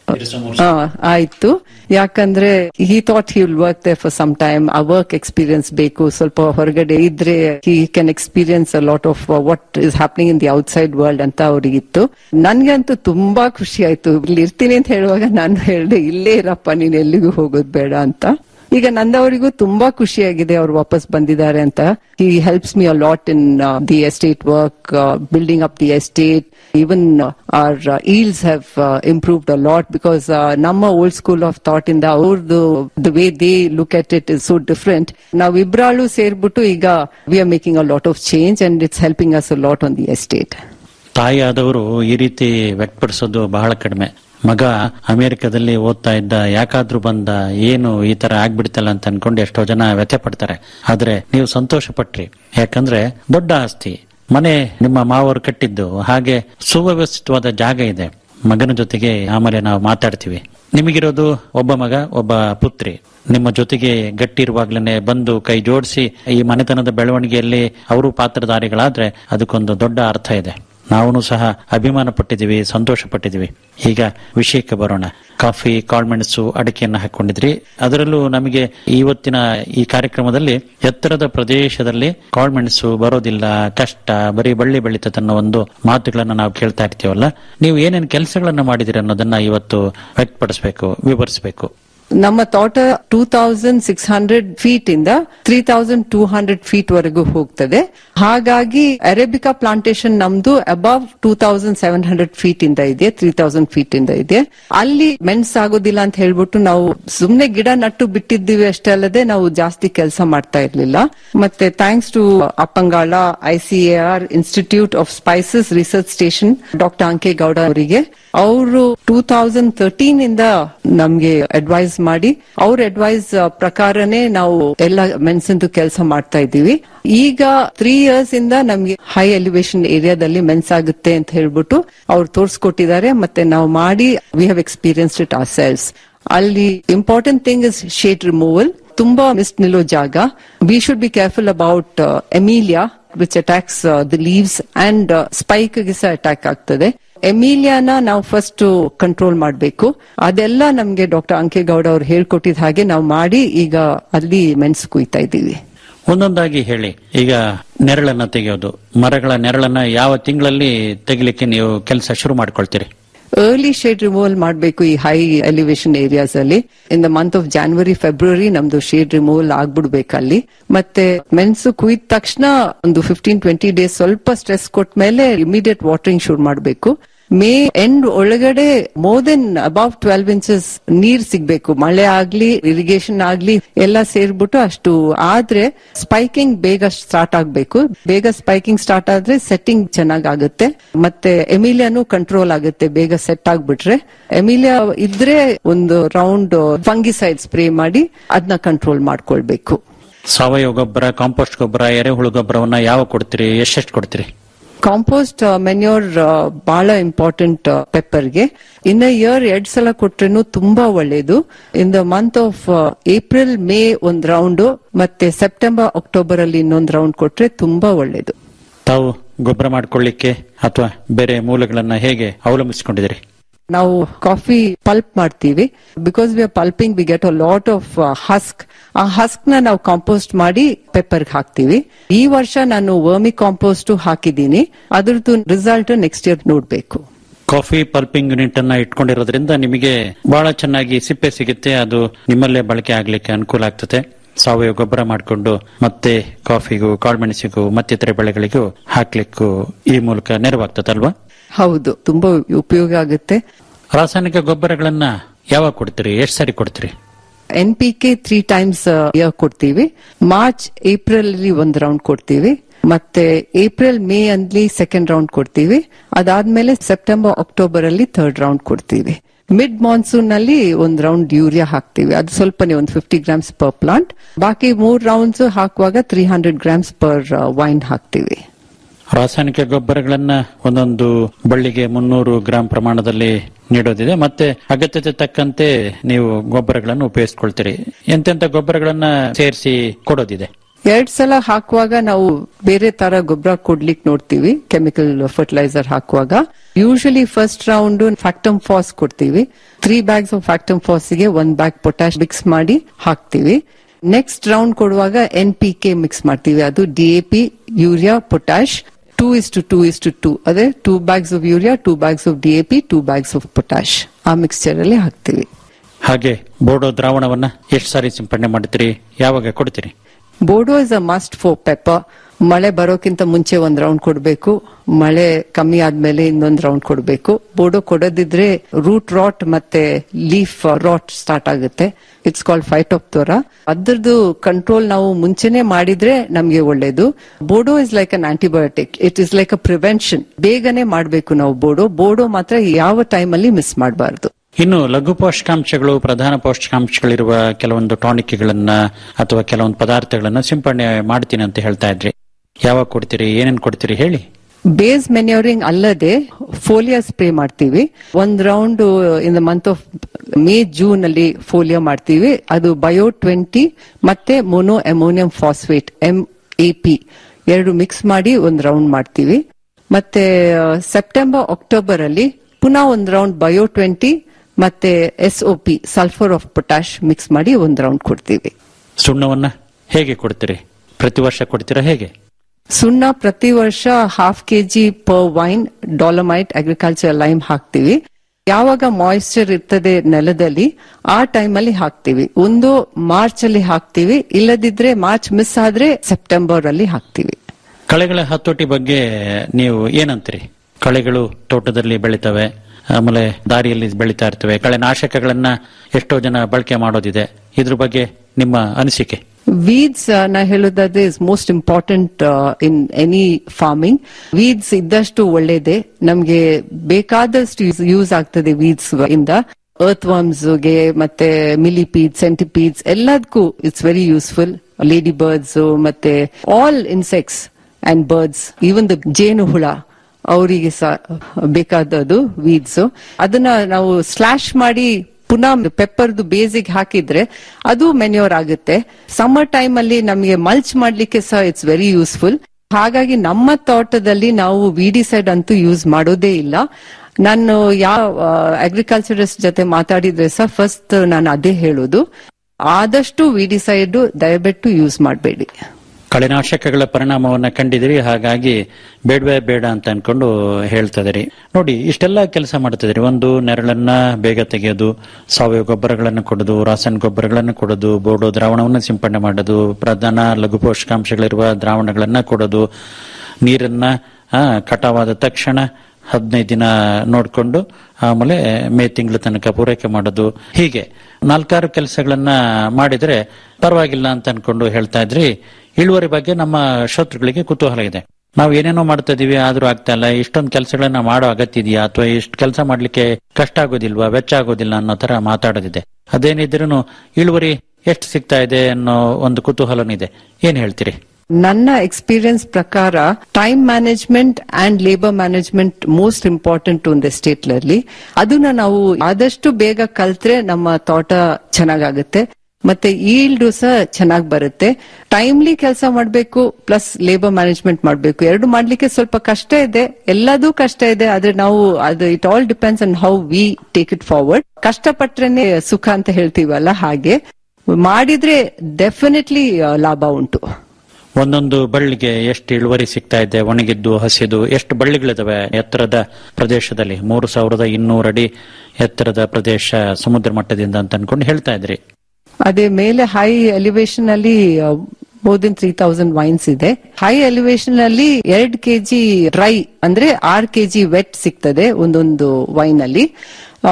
ಆ, ಆಯ್ತು ಯಾಕಂದ್ರೆ he thought he will work there for some time ಆ ವರ್ಕ್ ಎಕ್ಸ್ಪೀರಿಯನ್ಸ್ ಬೇಕು ಸ್ವಲ್ಪ ಹೊರಗಡೆ ಇದ್ರೆ he can experience a lot of what is happening in the outside world ಅಂತ ಅವರಿಗಿತ್ತು ನನ್ಗೆ ಅಂತೂ ತುಂಬಾ ಖುಷಿ ಆಯ್ತು ಇಲ್ಲಿ ಇರ್ತೀನಿ ಅಂತ ಹೇಳುವಾಗ ನಾನು ಹೇಳಿದೆ ಇಲ್ಲೇ ಇರಪ್ಪ ನೀನ್ ಎಲ್ಲಿಗೂ ಹೋಗೋದು ಬೇಡ ಅಂತ ಈಗ ನಂದವರಿಗೂ ತುಂಬಾ ಖುಷಿಯಾಗಿದೆ ಅವ್ರು ವಾಪಸ್ ಬಂದಿದ್ದಾರೆ ಅಂತ he helps me a lot in the estate work building up the estate even our yields have improved a lot because ನಮ್ಮ ಓಲ್ಡ್ ಸ್ಕೂಲ್ ಆಫ್ ಥಾಟ್ ಇಂದ ಅವ್ರದ್ದು the way they look at it is so different ನಾವ್ ಇಬ್ರಾಳು ಸೇರ್ಬಿಟ್ಟು ಈಗ we are making a lot of change and it's helping us a lot on the estate ತಾಯಿಯಾದವರು ಈ ರೀತಿ ವ್ಯಕ್ತಪಡಿಸೋದು ಬಹಳ ಕಡಿಮೆ ಮಗ ಅಮೆರಿಕದಲ್ಲಿ ಓದ್ತಾ ಇದ್ದ ಯಾಕಾದ್ರೂ ಬಂದ ಏನು ಈ ತರ ಆಗ್ಬಿಡ್ತಲ್ಲ ಅಂತ ಅನ್ಕೊಂಡು ಎಷ್ಟೋ ಜನ ವ್ಯಥೆ ಪಡ್ತಾರೆ ಆದ್ರೆ ನೀವು ಸಂತೋಷ ಪಟ್ರಿ ಯಾಕಂದ್ರೆ ದೊಡ್ಡ ಆಸ್ತಿ ಮನೆ ನಿಮ್ಮ ಮಾವರು ಕಟ್ಟಿದ್ದು ಹಾಗೆ ಸುವ್ಯವಸ್ಥಿತವಾದ ಜಾಗ ಇದೆ ಮಗನ ಜೊತೆಗೆ ಆಮೇಲೆ ನಾವು ಮಾತಾಡ್ತೀವಿ ನಿಮಗಿರೋದು ಒಬ್ಬ ಮಗ ಒಬ್ಬ ಪುತ್ರಿ ನಿಮ್ಮ ಜೊತೆಗೆ ಗಟ್ಟಿ ಇರುವಾಗ್ಲೇನೆ ಬಂದು ಕೈ ಜೋಡಿಸಿ ಈ ಮನೆತನದ ಬೆಳವಣಿಗೆಯಲ್ಲಿ ಅವರು ಪಾತ್ರಧಾರಿಗಳಾದ್ರೆ ಅದಕ್ಕೊಂದು ದೊಡ್ಡ ಅರ್ಥ ಇದೆ ನಾವು ಸಹ ಅಭಿಮಾನ ಪಟ್ಟಿದ್ದೀವಿ ಸಂತೋಷ ಪಟ್ಟಿದ್ದೀವಿ ಈಗ ವಿಷಯಕ್ಕೆ ಬರೋಣ ಕಾಫಿ ಕಾಳ್ಮೆಣಸು ಅಡಿಕೆಯನ್ನು ಹಾಕೊಂಡಿದ್ರಿ ಅದರಲ್ಲೂ ನಮಗೆ ಇವತ್ತಿನ ಈ ಕಾರ್ಯಕ್ರಮದಲ್ಲಿ ಎತ್ತರದ ಪ್ರದೇಶದಲ್ಲಿ ಕಾಳ್ಮೆಣಸು ಬರೋದಿಲ್ಲ ಕಷ್ಟ ಬರೀ ಬಳ್ಳಿ ಬೆಳೀತದೆ ಅನ್ನೋ ಒಂದು ಮಾತುಗಳನ್ನ ನಾವು ಕೇಳ್ತಾ ಇರ್ತೀವಲ್ಲ ನೀವು ಏನೇನು ಕೆಲಸಗಳನ್ನ ಮಾಡಿದಿರಿ ಅನ್ನೋದನ್ನ ಇವತ್ತು ವ್ಯಕ್ತಪಡಿಸಬೇಕು ವಿವರಿಸಬೇಕು ನಮ್ಮ ತೋಟ two thousand six hundred feet ಇಂದ three thousand two hundred feet ವರೆಗೂ ಹೋಗ್ತದೆ ಹಾಗಾಗಿ ಅರೇಬಿಕಾ ಪ್ಲಾಂಟೇಶನ್ ನಮ್ದು above two thousand seven hundred feet ಇಂದ ಇದೆ ತ್ರೀ ತೌಸಂಡ್ ಫೀಟ್ ಇಂದ ಇದೆ ಅಲ್ಲಿ ಮೆಣಸ್ ಆಗೋದಿಲ್ಲ ಅಂತ ಹೇಳ್ಬಿಟ್ಟು ನಾವು ಸುಮ್ನೆ ಗಿಡ ನಟ್ಟು ಬಿಟ್ಟಿದ್ದೀವಿ ಅಷ್ಟೇ ಅಲ್ಲದೆ ನಾವು ಜಾಸ್ತಿ ಕೆಲಸ ಮಾಡ್ತಾ ಇರ್ಲಿಲ್ಲ ಮತ್ತೆ thanks to Appangala ICAR institute of spices research station doctor Ankegowda ಅವರಿಗೆ ಅವರು ಟೂ ತೌಸಂಡ್ ತರ್ಟೀನ್ ಇಂದ ನಮ್ಗೆ ಅಡ್ವೈಸ್ ಮಾಡಿ ಅವ್ರ ಅಡ್ವೈಸ್ ಪ್ರಕಾರನೇ ನಾವು ಎಲ್ಲ ಮೆಣಸಿಂದು ಕೆಲಸ ಮಾಡ್ತಾ ಇದ್ದೀವಿ ಈಗ ತ್ರೀ ಇಯರ್ಸ್ ಇಂದ ನಮ್ಗೆ ಹೈ ಎಲಿವೇಶನ್ ಏರಿಯಾದಲ್ಲಿ ಮೆನ್ಸ್ ಆಗುತ್ತೆ ಅಂತ ಹೇಳ್ಬಿಟ್ಟು ಅವ್ರು ತೋರ್ಸ್ಕೊಟ್ಟಿದ್ದಾರೆ ಮತ್ತೆ ನಾವು ಮಾಡಿ we have experienced it ourselves ಅಲ್ಲಿ important thing is shade removal ತುಂಬಾ ಮಿಸ್ಟ್ ನಿಲ್ಲೋ ಜಾಗ we should be careful about Emilia which attacks the leaves and spike ಗೆ ಸಹ ಅಟ್ಯಾಕ್ ಆಗ್ತದೆ ಎಮಿಲಿಯಾನ ನಾವು ಫಸ್ಟ್ ಕಂಟ್ರೋಲ್ ಮಾಡಬೇಕು ಅದೆಲ್ಲ ನಮ್ಗೆ ಡಾಕ್ಟರ್ ಅಂಕೇಗೌಡ ಅವ್ರು ಹೇಳ್ಕೊಟ್ಟಿದ ಹಾಗೆ ನಾವು ಮಾಡಿ ಈಗ ಅಲ್ಲಿ ಮೆಣಸು ಕುಯ್ತಾ ಇದ್ದೀವಿ ಒಂದೊಂದಾಗಿ ಹೇಳಿ ಈಗ ನೆರಳನ್ನ ತೆಗೆಯೋದು ಮರಗಳ ನೆರಳನ್ನ ಯಾವ ತಿಂಗಳಲ್ಲಿ ತೆಗಿಲಿಕ್ಕೆ ನೀವು ಕೆಲಸ ಶುರು ಮಾಡ್ಕೊಳ್ತೀರಿ ಅರ್ಲಿ ಶೇಡ್ ರಿಮೂವಲ್ ಮಾಡಬೇಕು ಈ ಹೈ ಎಲಿವೇಶನ್ ಏರಿಯಾಸ್ ಅಲ್ಲಿ in the month of January February ನಮ್ದು ಶೇಡ್ ರಿಮೂವಲ್ ಆಗ್ಬಿಡ್ಬೇಕು ಅಲ್ಲಿ ಮತ್ತೆ ಮೆಣಸು ಕುಯ್ದ ತಕ್ಷಣ ಒಂದು ಫಿಫ್ಟೀನ್ ಟ್ವೆಂಟಿ ಡೇಸ್ ಸ್ವಲ್ಪ ಸ್ಟ್ರೆಸ್ ಕೊಟ್ಟ ಮೇಲೆ ಇಮಿಡಿಯೇಟ್ ವಾಟರಿಂಗ್ ಶುರು ಮಾಡಬೇಕು ಮೇ ಎಂಡ್ ಒಳಗಡೆ more than above twelve inches ನೀರ್ ಸಿಗ್ಬೇಕು ಮಳೆ ಆಗ್ಲಿ ಇರಿಗೇಷನ್ ಆಗ್ಲಿ ಎಲ್ಲ ಸೇರ್ಬಿಟ್ಟು ಅಷ್ಟು ಆದ್ರೆ ಸ್ಪೈಕಿಂಗ್ ಬೇಗ ಸ್ಟಾರ್ಟ್ ಆಗ್ಬೇಕು ಬೇಗ ಸ್ಪೈಕಿಂಗ್ ಸ್ಟಾರ್ಟ್ ಆದ್ರೆ ಸೆಟ್ಟಿಂಗ್ ಚೆನ್ನಾಗ್ ಆಗುತ್ತೆ ಮತ್ತೆ ಎಮಿಲಿಯಾನು ಕಂಟ್ರೋಲ್ ಆಗುತ್ತೆ ಬೇಗ ಸೆಟ್ ಆಗ್ಬಿಟ್ರೆ ಎಮಿಲಿಯಾ ಇದ್ರೆ ಒಂದು ರೌಂಡ್ ಫಂಗಿಸೈಡ್ ಸ್ಪ್ರೇ ಮಾಡಿ ಅದನ್ನ ಕಂಟ್ರೋಲ್ ಮಾಡ್ಕೊಳ್ಬೇಕು ಸಾವಯವ ಗೊಬ್ಬರ ಕಾಂಪೋಸ್ಟ್ ಗೊಬ್ಬರ ಎರೆಹುಳು ಗೊಬ್ಬರವನ್ನ ಯಾವ ಕೊಡ್ತೀರಿ ಎಷ್ಟೆಷ್ಟು ಕೊಡ್ತೀರಿ ಕಾಂಪೋಸ್ಟ್ ಮೆನ್ಯೂರ್ ಬಹಳ ಇಂಪಾರ್ಟೆಂಟ್ ಪೆಪ್ಪರ್ಗೆ ಇನ್ ಇಯರ್ ಎರಡ್ ಸಲ ಕೊಟ್ರೇನು ತುಂಬಾ ಒಳ್ಳೇದು in the month of April May ಒಂದ್ ರೌಂಡ್ ಮತ್ತೆ ಸೆಪ್ಟೆಂಬರ್ ಅಕ್ಟೋಬರ್ ಅಲ್ಲಿ ಇನ್ನೊಂದ್ ರೌಂಡ್ ಕೊಟ್ರೆ ತುಂಬಾ ಒಳ್ಳೇದು ತಾವು ಗೊಬ್ಬರ ಮಾಡ್ಕೊಳ್ಳಿಕ್ಕೆ ಅಥವಾ ಬೇರೆ ಮೂಲಗಳನ್ನ ಹೇಗೆ ಅವಲಂಬಿಸಿಕೊಂಡಿದ್ದೀರಿ ನಾವು ಕಾಫಿ ಪಲ್ಪ್ ಮಾಡ್ತೀವಿ because we are pulping we get a lot of husk ಆ ಹಸ್ಕ್ ನ ನಾವು ಕಾಂಪೋಸ್ಟ್ ಮಾಡಿ ಪೆಪ್ಪರ್ ಹಾಕ್ತಿವಿ ಈ ವರ್ಷ ನಾನು ವರ್ಮಿ ಕಾಂಪೋಸ್ಟ್ ಹಾಕಿದ್ದೀನಿ ಅದ್ರದ್ದು ರಿಸಲ್ಟ್ ನೆಕ್ಸ್ಟ್ ಇಯರ್ ನೋಡ್ಬೇಕು ಕಾಫಿ ಪಲ್ಪಿಂಗ್ ಯೂನಿಟ್ ಅನ್ನ ಇಟ್ಕೊಂಡಿರೋದ್ರಿಂದ ನಿಮಗೆ ಬಹಳ ಚೆನ್ನಾಗಿ ಸಿಪ್ಪೆ ಸಿಗುತ್ತೆ ಅದು ನಿಮ್ಮಲ್ಲೇ ಬಳಕೆ ಆಗ್ಲಿಕ್ಕೆ ಅನುಕೂಲ ಆಗ್ತದೆ ಸಾವಯವ ಗೊಬ್ಬರ ಮಾಡಿಕೊಂಡು ಮತ್ತೆ ಕಾಫಿಗೂ ಕಾಳುಮೆಣಸಿಗೂ ಮತ್ತಿತರೆ ಬೆಳೆಗಳಿಗೂ ಹಾಕ್ಲಿಕ್ಕೂ ಈ ಮೂಲಕ ನೆರವಾಗ್ತದಲ್ವಾ ಹೌದು ತುಂಬಾ ಉಪಯೋಗ ಆಗುತ್ತೆ ರಾಸಾಯನಿಕ ಗೊಬ್ಬರಗಳನ್ನ ಯಾವಾಗ ಕೊಡ್ತೀರಿ ಎಷ್ಟು ಸಾರಿ ಕೊಡ್ತೀರಿ N P K three times year ಕೊಡ್ತೀವಿ ಮಾರ್ಚ್ ಏಪ್ರಿಲ್ ಅಲ್ಲಿ ಒಂದ್ ರೌಂಡ್ ಕೊಡ್ತೀವಿ ಮತ್ತೆ ಏಪ್ರಿಲ್ ಮೇ ಅಲ್ಲಿ ಸೆಕೆಂಡ್ ರೌಂಡ್ ಕೊಡ್ತೀವಿ ಅದಾದ್ಮೇಲೆ ಸೆಪ್ಟೆಂಬರ್ ಅಕ್ಟೋಬರ್ ಅಲ್ಲಿ ಥರ್ಡ್ ರೌಂಡ್ ಕೊಡ್ತೀವಿ ಮಿಡ್ ಮಾನ್ಸೂನ್ ನಲ್ಲಿ ಒಂದ್ ರೌಂಡ್ ಯೂರಿಯಾ ಹಾಕ್ತಿವಿ ಅದು ಸ್ವಲ್ಪನೇ ಒಂದು ಫಿಫ್ಟಿ ಗ್ರಾಮ್ಸ್ ಪರ್ ಪ್ಲಾಂಟ್ ಬಾಕಿ ಮೂರ್ ರೌಂಡ್ಸ್ ಹಾಕುವಾಗ three hundred grams per vine ಹಾಕ್ತಿವಿ ರಾಸಾಯನಿಕ ಗೊಬ್ಬರಗಳನ್ನ ಒಂದೊಂದು ಬಳ್ಳಿಗೆ ಮುನ್ನೂರು ಗ್ರಾಂ ಪ್ರಮಾಣದಲ್ಲಿ ನೀಡೋದಿದೆ ಮತ್ತೆ ಅಗತ್ಯತೆ ತಕ್ಕಂತೆ ನೀವು ಗೊಬ್ಬರಗಳನ್ನು ಉಪಯೋಗಿಸ್ಕೊಳ್ತೀರಿ ಎಂತೆಂತ ಗೊಬ್ಬರಗಳನ್ನ ಸೇರಿಸಿ ಕೊಡೋದಿದೆ ಎರಡ್ ಸಲ ಹಾಕುವಾಗ ನಾವು ಬೇರೆ ತರ ಗೊಬ್ಬರ ಕೊಡ್ಲಿಕ್ಕೆ ನೋಡ್ತೀವಿ ಕೆಮಿಕಲ್ ಫರ್ಟಿಲೈಸರ್ ಹಾಕುವಾಗ usually first round Factamfos ಕೊಡ್ತೀವಿ three bags of Factamfos ಗೆ ಒಂದ್ ಬ್ಯಾಗ್ ಪೊಟ್ಯಾಶ್ ಮಿಕ್ಸ್ ಮಾಡಿ ಹಾಕ್ತಿವಿ ನೆಕ್ಸ್ಟ್ ರೌಂಡ್ ಕೊಡುವಾಗ ಎನ್ ಪಿ ಕೆ ಮಿಕ್ಸ್ ಮಾಡ್ತೀವಿ ಅದು DAP urea potash two is to two is to two ಅದೇ two bags of urea two bags of DAP two bags of potash ಆ mixture ಅಲ್ಲಿ ಹಾಕ್ತಿವಿ ಹಾಗೆ ಬೋಡೋ ದ್ರಾವಣವನ್ನ ಎಷ್ಟು ಸಾರಿ ಸಿಂಪಡಣೆ ಮಾಡ್ತೀರಿ ಯಾವಾಗ ಕೊಡ್ತೀರಿ ಬೋಡೋ is a must for pepper ಮಳೆ ಬರೋಕ್ಕಿಂತ ಮುಂಚೆ ಒಂದ್ ರೌಂಡ್ ಕೊಡ್ಬೇಕು ಮಳೆ ಕಮ್ಮಿ ಆದ್ಮೇಲೆ ಇನ್ನೊಂದ್ ರೌಂಡ್ ಕೊಡ್ಬೇಕು ಬೋಡೋ ಕೊಡೋದಿದ್ರೆ ರೂಟ್ ರಾಟ್ ಮತ್ತೆ ಲೀಫ್ ರಾಟ್ ಸ್ಟಾರ್ಟ್ ಆಗುತ್ತೆ ಇಟ್ಸ್ ಕಾಲ್ಡ್ ಫೈಟೋಪ್ತೋರ ಅದ್ರದ್ದು ಕಂಟ್ರೋಲ್ ನಾವು ಮುಂಚೆನೆ ಮಾಡಿದ್ರೆ ನಮ್ಗೆ ಒಳ್ಳೇದು ಬೋಡೋ is like an antibiotic it is like a prevention ಬೇಗನೆ ಮಾಡ್ಬೇಕು ನಾವು ಬೋಡೋ ಬೋಡೋ ಮಾತ್ರ ಯಾವ ಟೈಮ್ ಅಲ್ಲಿ ಮಿಸ್ ಮಾಡಬಾರ್ದು ಇನ್ನು ಲಘು ಪೋಷಕಾಂಶಗಳು ಪ್ರಧಾನ ಪೋಷಕಾಂಶಗಳಿರುವ ಕೆಲವೊಂದು ಟಾನಿಕ್ಗಳನ್ನ ಅಥವಾ ಕೆಲವೊಂದು ಪದಾರ್ಥಗಳನ್ನ ಸಿಂಪಡಣೆ ಮಾಡ್ತೀನಿ ಅಂತ ಹೇಳ್ತಾ ಇದ್ರಿ ಯಾವಾಗ ಕೊಡ್ತೀರಿ ಏನೇನ್ ಕೊಡ್ತೀರಿ ಹೇಳಿ ಬೇಸ್ ಮೆನ್ಯೂರಿಂಗ್ ಅಲ್ಲದೆ ಫೋಲಿಯಾ ಸ್ಪ್ರೇ ಮಾಡ್ತೀವಿ ಒಂದ್ round in the month of May June ಅಲ್ಲಿ ಫೋಲಿಯಾ ಮಾಡ್ತೀವಿ ಅದು ಬಯೋ ಟ್ವೆಂಟಿ ಮತ್ತೆ mono ammonium phosphate M A P ಎರಡು ಮಿಕ್ಸ್ ಮಾಡಿ ಒಂದ್ ರೌಂಡ್ ಮಾಡ್ತೀವಿ ಮತ್ತೆ ಸೆಪ್ಟೆಂಬರ್ ಅಕ್ಟೋಬರ್ ಅಲ್ಲಿ ಪುನಃ ಒಂದ್ ರೌಂಡ್ ಬಯೋ ಟ್ವೆಂಟಿ ಮತ್ತೆ S O P sulphur of potash mix ಮಾಡಿ ಒಂದ್ ರೌಂಡ್ ಕೊಡ್ತೀವಿ ಸುಣ್ಣವನ್ನ ಹೇಗೆ ಕೊಡ್ತೀರಿ ಪ್ರತಿ ವರ್ಷ ಕೊಡ್ತೀರಾ ಹೇಗೆ ಸುಣ್ಣ ಪ್ರತಿ ವರ್ಷ half KG per vine dolomite agriculture lime ಹಾಕ್ತಿವಿ ಯಾವಾಗ ಮಾಯಿಶ್ಚರ್ ಇರ್ತದೆ ನೆಲದಲ್ಲಿ ಆ ಟೈಮ್ ಅಲ್ಲಿ ಹಾಕ್ತಿವಿ ಒಂದು ಮಾರ್ಚ್ ಅಲ್ಲಿ ಹಾಕ್ತಿವಿ ಇಲ್ಲದಿದ್ರೆ ಮಾರ್ಚ್ ಮಿಸ್ ಆದ್ರೆ ಸೆಪ್ಟೆಂಬರ್ ಅಲ್ಲಿ ಹಾಕ್ತಿವಿ ಕಳೆಗಳ ಹತೋಟಿ ಬಗ್ಗೆ ನೀವು ಏನಂತೀರಿ ಕಳೆಗಳು ತೋಟದಲ್ಲಿ ಬೆಳಿತವೆ ಆಮೇಲೆ ದಾರಿಯಲ್ಲಿ ಬೆಳಿತಾ ಇರ್ತವೆ ಕಳೆ ನಾಶಕಗಳನ್ನ ಎಷ್ಟೋ ಜನ ಬಳಕೆ ಮಾಡೋದಿದೆ ಇದ್ರ ಬಗ್ಗೆ ನಿಮ್ಮ ಅನಿಸಿಕೆ ವೀಡ್ಸ್ ನಾ ಹೇಳೋದಾದ್ರೆ is most important in any farming weeds ಇದ್ದಷ್ಟು ಒಳ್ಳೇದೆ ನಮ್ಗೆ ಬೇಕಾದಷ್ಟು ಯೂಸ್ ಆಗ್ತದೆ ವೀಡ್ಸ್ ಇಂದ ಅರ್ತ್ ವರ್ಮ್ಸ್ಗೆ ಮತ್ತೆ ಮಿಲಿಪೀಡ್ಸ್ ಸೆಂಟಿಪೀಡ್ಸ್ ಎಲ್ಲದಕ್ಕೂ it's very useful ladybirds ಮತ್ತೆ all insects and birds even the ಜೇನು ಹುಳ ಅವರಿಗೆ ಸಹ ಬೇಕಾದದು ವೀಡ್ಸ್ ಅದನ್ನ ನಾವು ಸ್ಲಾಶ್ ಮಾಡಿ ಪುನಃ ಪೆಪ್ಪರ್ದು ಬೇಸಿಗೆ ಹಾಕಿದ್ರೆ ಅದು ಮೆನ್ಯೂರ್ ಆಗುತ್ತೆ ಸಮ್ಮರ್ ಟೈಮ್ ಅಲ್ಲಿ ನಮಗೆ ಮಲ್ಚ್ ಮಾಡ್ಲಿಕ್ಕೆ ಸಹ ಇಟ್ಸ್ ವೆರಿ ಯೂಸ್ಫುಲ್ ಹಾಗಾಗಿ ನಮ್ಮ ತೋಟದಲ್ಲಿ ನಾವು ವಿಡಿಸೈಡ್ ಅಂತೂ ಯೂಸ್ ಮಾಡೋದೇ ಇಲ್ಲ ನಾನು ಯಾವ ಅಗ್ರಿಕಲ್ಚರಿಸ್ಟ್ ಜೊತೆ ಮಾತಾಡಿದ್ರೆ ಸಹ ಫಸ್ಟ್ ನಾನು ಅದೇ ಹೇಳೋದು ಆದಷ್ಟು ವಿಡಿಸೈಡ್ ದಯವಿಟ್ಟು ಯೂಸ್ ಮಾಡಬೇಡಿ ಕಳೆನಾಶಕಗಳ ಪರಿಣಾಮವನ್ನ ಕಂಡಿದಿರಿ ಹಾಗಾಗಿ ಬೇಡವೇ ಬೇಡ ಅಂತ ಅನ್ಕೊಂಡು ಹೇಳ್ತಾ ಇದೀರಿ ನೋಡಿ ಇಷ್ಟೆಲ್ಲ ಕೆಲಸ ಮಾಡ್ತಿದ್ರಿ ಒಂದು ನೆರಳನ್ನ ಬೇಗ ತೆಗೆಯೋದು ಸಾವಯವ ಗೊಬ್ಬರಗಳನ್ನು ಕೊಡೋದು ರಾಸಾಯನಿಕ ಗೊಬ್ಬರಗಳನ್ನು ಕೊಡೋದು ಬೋಡೋ ದ್ರಾವಣವನ್ನು ಸಿಂಪಡಣೆ ಮಾಡೋದು ಪ್ರಧಾನ ಲಘು ಪೋಷಕಾಂಶಗಳಿರುವ ದ್ರಾವಣಗಳನ್ನ ಕೊಡೋದು ನೀರನ್ನ ಆ, ಕಟಾವಾದ ತಕ್ಷಣ ಹದಿನೈದು ದಿನ ನೋಡ್ಕೊಂಡು ಆಮೇಲೆ ಮೇ ತಿಂಗಳ ತನಕ ಪೂರೈಕೆ ಮಾಡೋದು ಹೀಗೆ ನಾಲ್ಕಾರು ಕೆಲಸಗಳನ್ನ ಮಾಡಿದ್ರೆ ಪರವಾಗಿಲ್ಲ ಅಂತ ಅನ್ಕೊಂಡು ಹೇಳ್ತಾ ಇದ್ರಿ ಇಳುವರಿ ಬಗ್ಗೆ ನಮ್ಮ ಶ್ರೋತೃಗಳಿಗೆ ಕುತೂಹಲ ಇದೆ ನಾವು ಏನೇನೋ ಮಾಡ್ತಾ ಇದೀವಿ ಆದ್ರೂ ಆಗ್ತಾ ಇಲ್ಲ ಇಷ್ಟೊಂದು ಕೆಲಸಗಳನ್ನ ಮಾಡೋ ಅಗತ್ಯ ಇದೆಯಾ ಅಥವಾ ಇಷ್ಟು ಕೆಲಸ ಮಾಡ್ಲಿಕ್ಕೆ ಕಷ್ಟ ಆಗೋದಿಲ್ವಾ ವೆಚ್ಚ ಆಗೋದಿಲ್ಲ ಅನ್ನೋ ತರ ಮಾತಾಡೋದಿದೆ ಅದೇನಿದ್ರೂ ಇಳುವರಿ ಎಷ್ಟು ಸಿಗ್ತಾ ಇದೆ ಅನ್ನೋ ಒಂದು ಕುತೂಹಲನಿದೆ ಏನ್ ಹೇಳ್ತೀರಿ ನನ್ನ ಎಕ್ಸ್ಪೀರಿಯನ್ಸ್ ಪ್ರಕಾರ time management and labour management most important ಒಂದು ಎಸ್ಟೇಟ್ ಅಲ್ಲಿ ಅದನ್ನ ನಾವು ಆದಷ್ಟು ಬೇಗ ಕಲ್ತ್ರೆ ನಮ್ಮ ತೋಟ ಚೆನ್ನಾಗಾಗುತ್ತೆ ಮತ್ತೆ ಈಲ್ಡ್ ಸಹ ಚೆನ್ನಾಗಿ ಬರುತ್ತೆ ಟೈಮ್ಲಿ ಕೆಲಸ ಮಾಡಬೇಕು ಪ್ಲಸ್ ಲೇಬರ್ ಮ್ಯಾನೇಜ್ಮೆಂಟ್ ಮಾಡಬೇಕು ಎರಡು ಮಾಡ್ಲಿಕ್ಕೆ ಸ್ವಲ್ಪ ಕಷ್ಟ ಇದೆ ಎಲ್ಲದೂ ಕಷ್ಟ ಇದೆ ಆದ್ರೆ ನಾವು ಅದು it all depends on how we take it forward ಕಷ್ಟಪಟ್ರೇನೆ ಸುಖ ಅಂತ ಹೇಳ್ತೀವಲ್ಲ ಹಾಗೆ ಮಾಡಿದ್ರೆ ಡೆಫಿನೆಟ್ಲಿ ಲಾಭ ಉಂಟು ಒಂದೊಂದು ಬಳ್ಳಿಗೆ ಎಷ್ಟು ಇಳುವರಿ ಸಿಗ್ತಾ ಇದೆ ಒಣಗಿದ್ದು ಹಸಿದು ಎಷ್ಟು ಬಳ್ಳಿಗಳಿದಾವೆ ಎತ್ತರದ ಪ್ರದೇಶದಲ್ಲಿ ಮೂರು ಸಾವಿರದ ಇನ್ನೂರು ಅಡಿ ಎತ್ತರದ ಪ್ರದೇಶ ಸಮುದ್ರ ಮಟ್ಟದಿಂದ ಅಂತ ಅನ್ಕೊಂಡು ಹೇಳ್ತಾ ಇದ್ರಿ ಅದೇ ಮೇಲೆ ಹೈ ಎಲಿವೇಶನ್ ಅಲ್ಲಿ more than three thousand vines ಇದೆ ಹೈ ಎಲಿವೇಶನ್ ಅಲ್ಲಿ ಎರಡ್ ಕೆಜಿ ಡ್ರೈ ಅಂದ್ರೆ ಆರ್ ಕೆಜಿ ವೆಟ್ ಸಿಗ್ತದೆ ಒಂದೊಂದು ವೈನ್ ಅಲ್ಲಿ ಆ,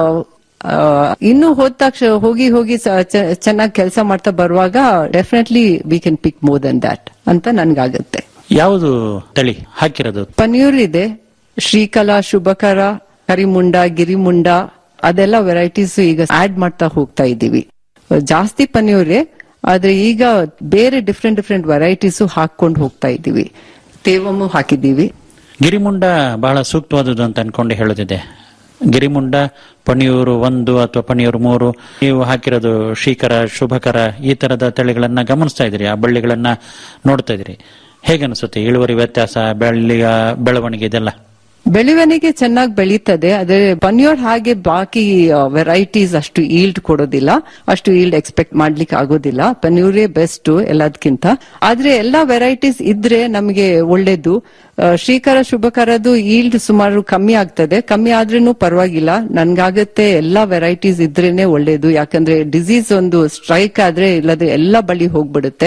ಆ, ಇನ್ನು ಹೋದ ತಕ್ಷಣ ಹೋಗಿ ಹೋಗಿ ಚೆನ್ನಾಗಿ ಕೆಲಸ ಮಾಡ್ತಾ ಬರುವಾಗ definitely we can pick more than that ಅಂತ ನನ್ಗಾಗತ್ತೆ ಯಾವುದು ತಳಿ ಹಾಕಿರೋದು ಪನೀರ್ ಇದೆ ಶ್ರೀಕಲಾ ಶುಭಕರ ಕರಿಮುಂಡ ಗಿರಿಮುಂಡ ಅದೆಲ್ಲ ವೆರೈಟೀಸ್ ಈಗ ಆಡ್ ಮಾಡ್ತಾ ಹೋಗ್ತಾ ಇದ್ದೀವಿ ಜಾಸ್ತಿ ಪನೀರೇ ಆದ್ರೆ ಈಗ ಬೇರೆ ಡಿಫ್ರೆಂಟ್ ಡಿಫ್ರೆಂಟ್ ವೆರೈಟೀಸ್ ಹಾಕೊಂಡು ಹೋಗ್ತಾ ಇದ್ದೀವಿ ತೇವಮ್ಮು ಹಾಕಿದ್ದೀವಿ ಗಿರಿಮುಂಡ ಬಹಳ ಸೂಕ್ತವಾದದ್ದು ಅಂತ ಅನ್ಕೊಂಡು ಹೇಳೋದಿದೆ ಗಿರಿಮುಂಡ ಪಣಿಯೂರು ಒಂದು ಅಥವಾ ಪಣಿಯೂರು ಮೂರು ನೀವು ಹಾಕಿರೋದು ಶ್ರೀಕರ ಶುಭಕರ ಈ ತರದ ತಳಿಗಳನ್ನ ಗಮನಿಸ್ತಾ ಇದ್ರಿ ಆ ಬಳ್ಳಿಗಳನ್ನ ನೋಡ್ತಾ ಇದ್ರಿ ಹೇಗನ್ಸುತ್ತೆ ಇಳುವರಿ ವ್ಯತ್ಯಾಸ ಬೆಳ್ಳಿಯ ಬೆಳವಣಿಗೆ ಇದೆಲ್ಲ ಬೆಳವಣಿಗೆ ಚೆನ್ನಾಗಿ ಬೆಳೀತದೆ ಆದ್ರೆ ಪನ್ಯೂರ್ ಹಾಗೆ ಬಾಕಿ ವೆರೈಟೀಸ್ ಅಷ್ಟು ಈಲ್ಡ್ ಕೊಡೋದಿಲ್ಲ ಅಷ್ಟು ಈಲ್ಡ್ ಎಕ್ಸ್ಪೆಕ್ಟ್ ಮಾಡ್ಲಿಕ್ಕೆ ಆಗೋದಿಲ್ಲ ಪನ್ಯೂರೇ ಬೆಸ್ಟ್ ಎಲ್ಲದಕ್ಕಿಂತ ಆದ್ರೆ ಎಲ್ಲಾ ವೆರೈಟೀಸ್ ಇದ್ರೆ ನಮಗೆ ಒಳ್ಳೇದು ಆ, ಶ್ರೀಕರ ಶುಭಕರದು ಈಲ್ಡ್ ಸುಮಾರು ಕಮ್ಮಿ ಆಗ್ತದೆ ಕಮ್ಮಿ ಆದ್ರೂ ಪರವಾಗಿಲ್ಲ ನನ್ಗಾಗತ್ತೆ ಎಲ್ಲಾ ವೆರೈಟೀಸ್ ಇದ್ರೇನೆ ಒಳ್ಳೇದು ಯಾಕಂದ್ರೆ ಡಿಸೀಸ್ ಒಂದು ಸ್ಟ್ರೈಕ್ ಆದ್ರೆ ಇಲ್ಲದೆ ಎಲ್ಲಾ ಬಳಿ ಹೋಗ್ಬಿಡುತ್ತೆ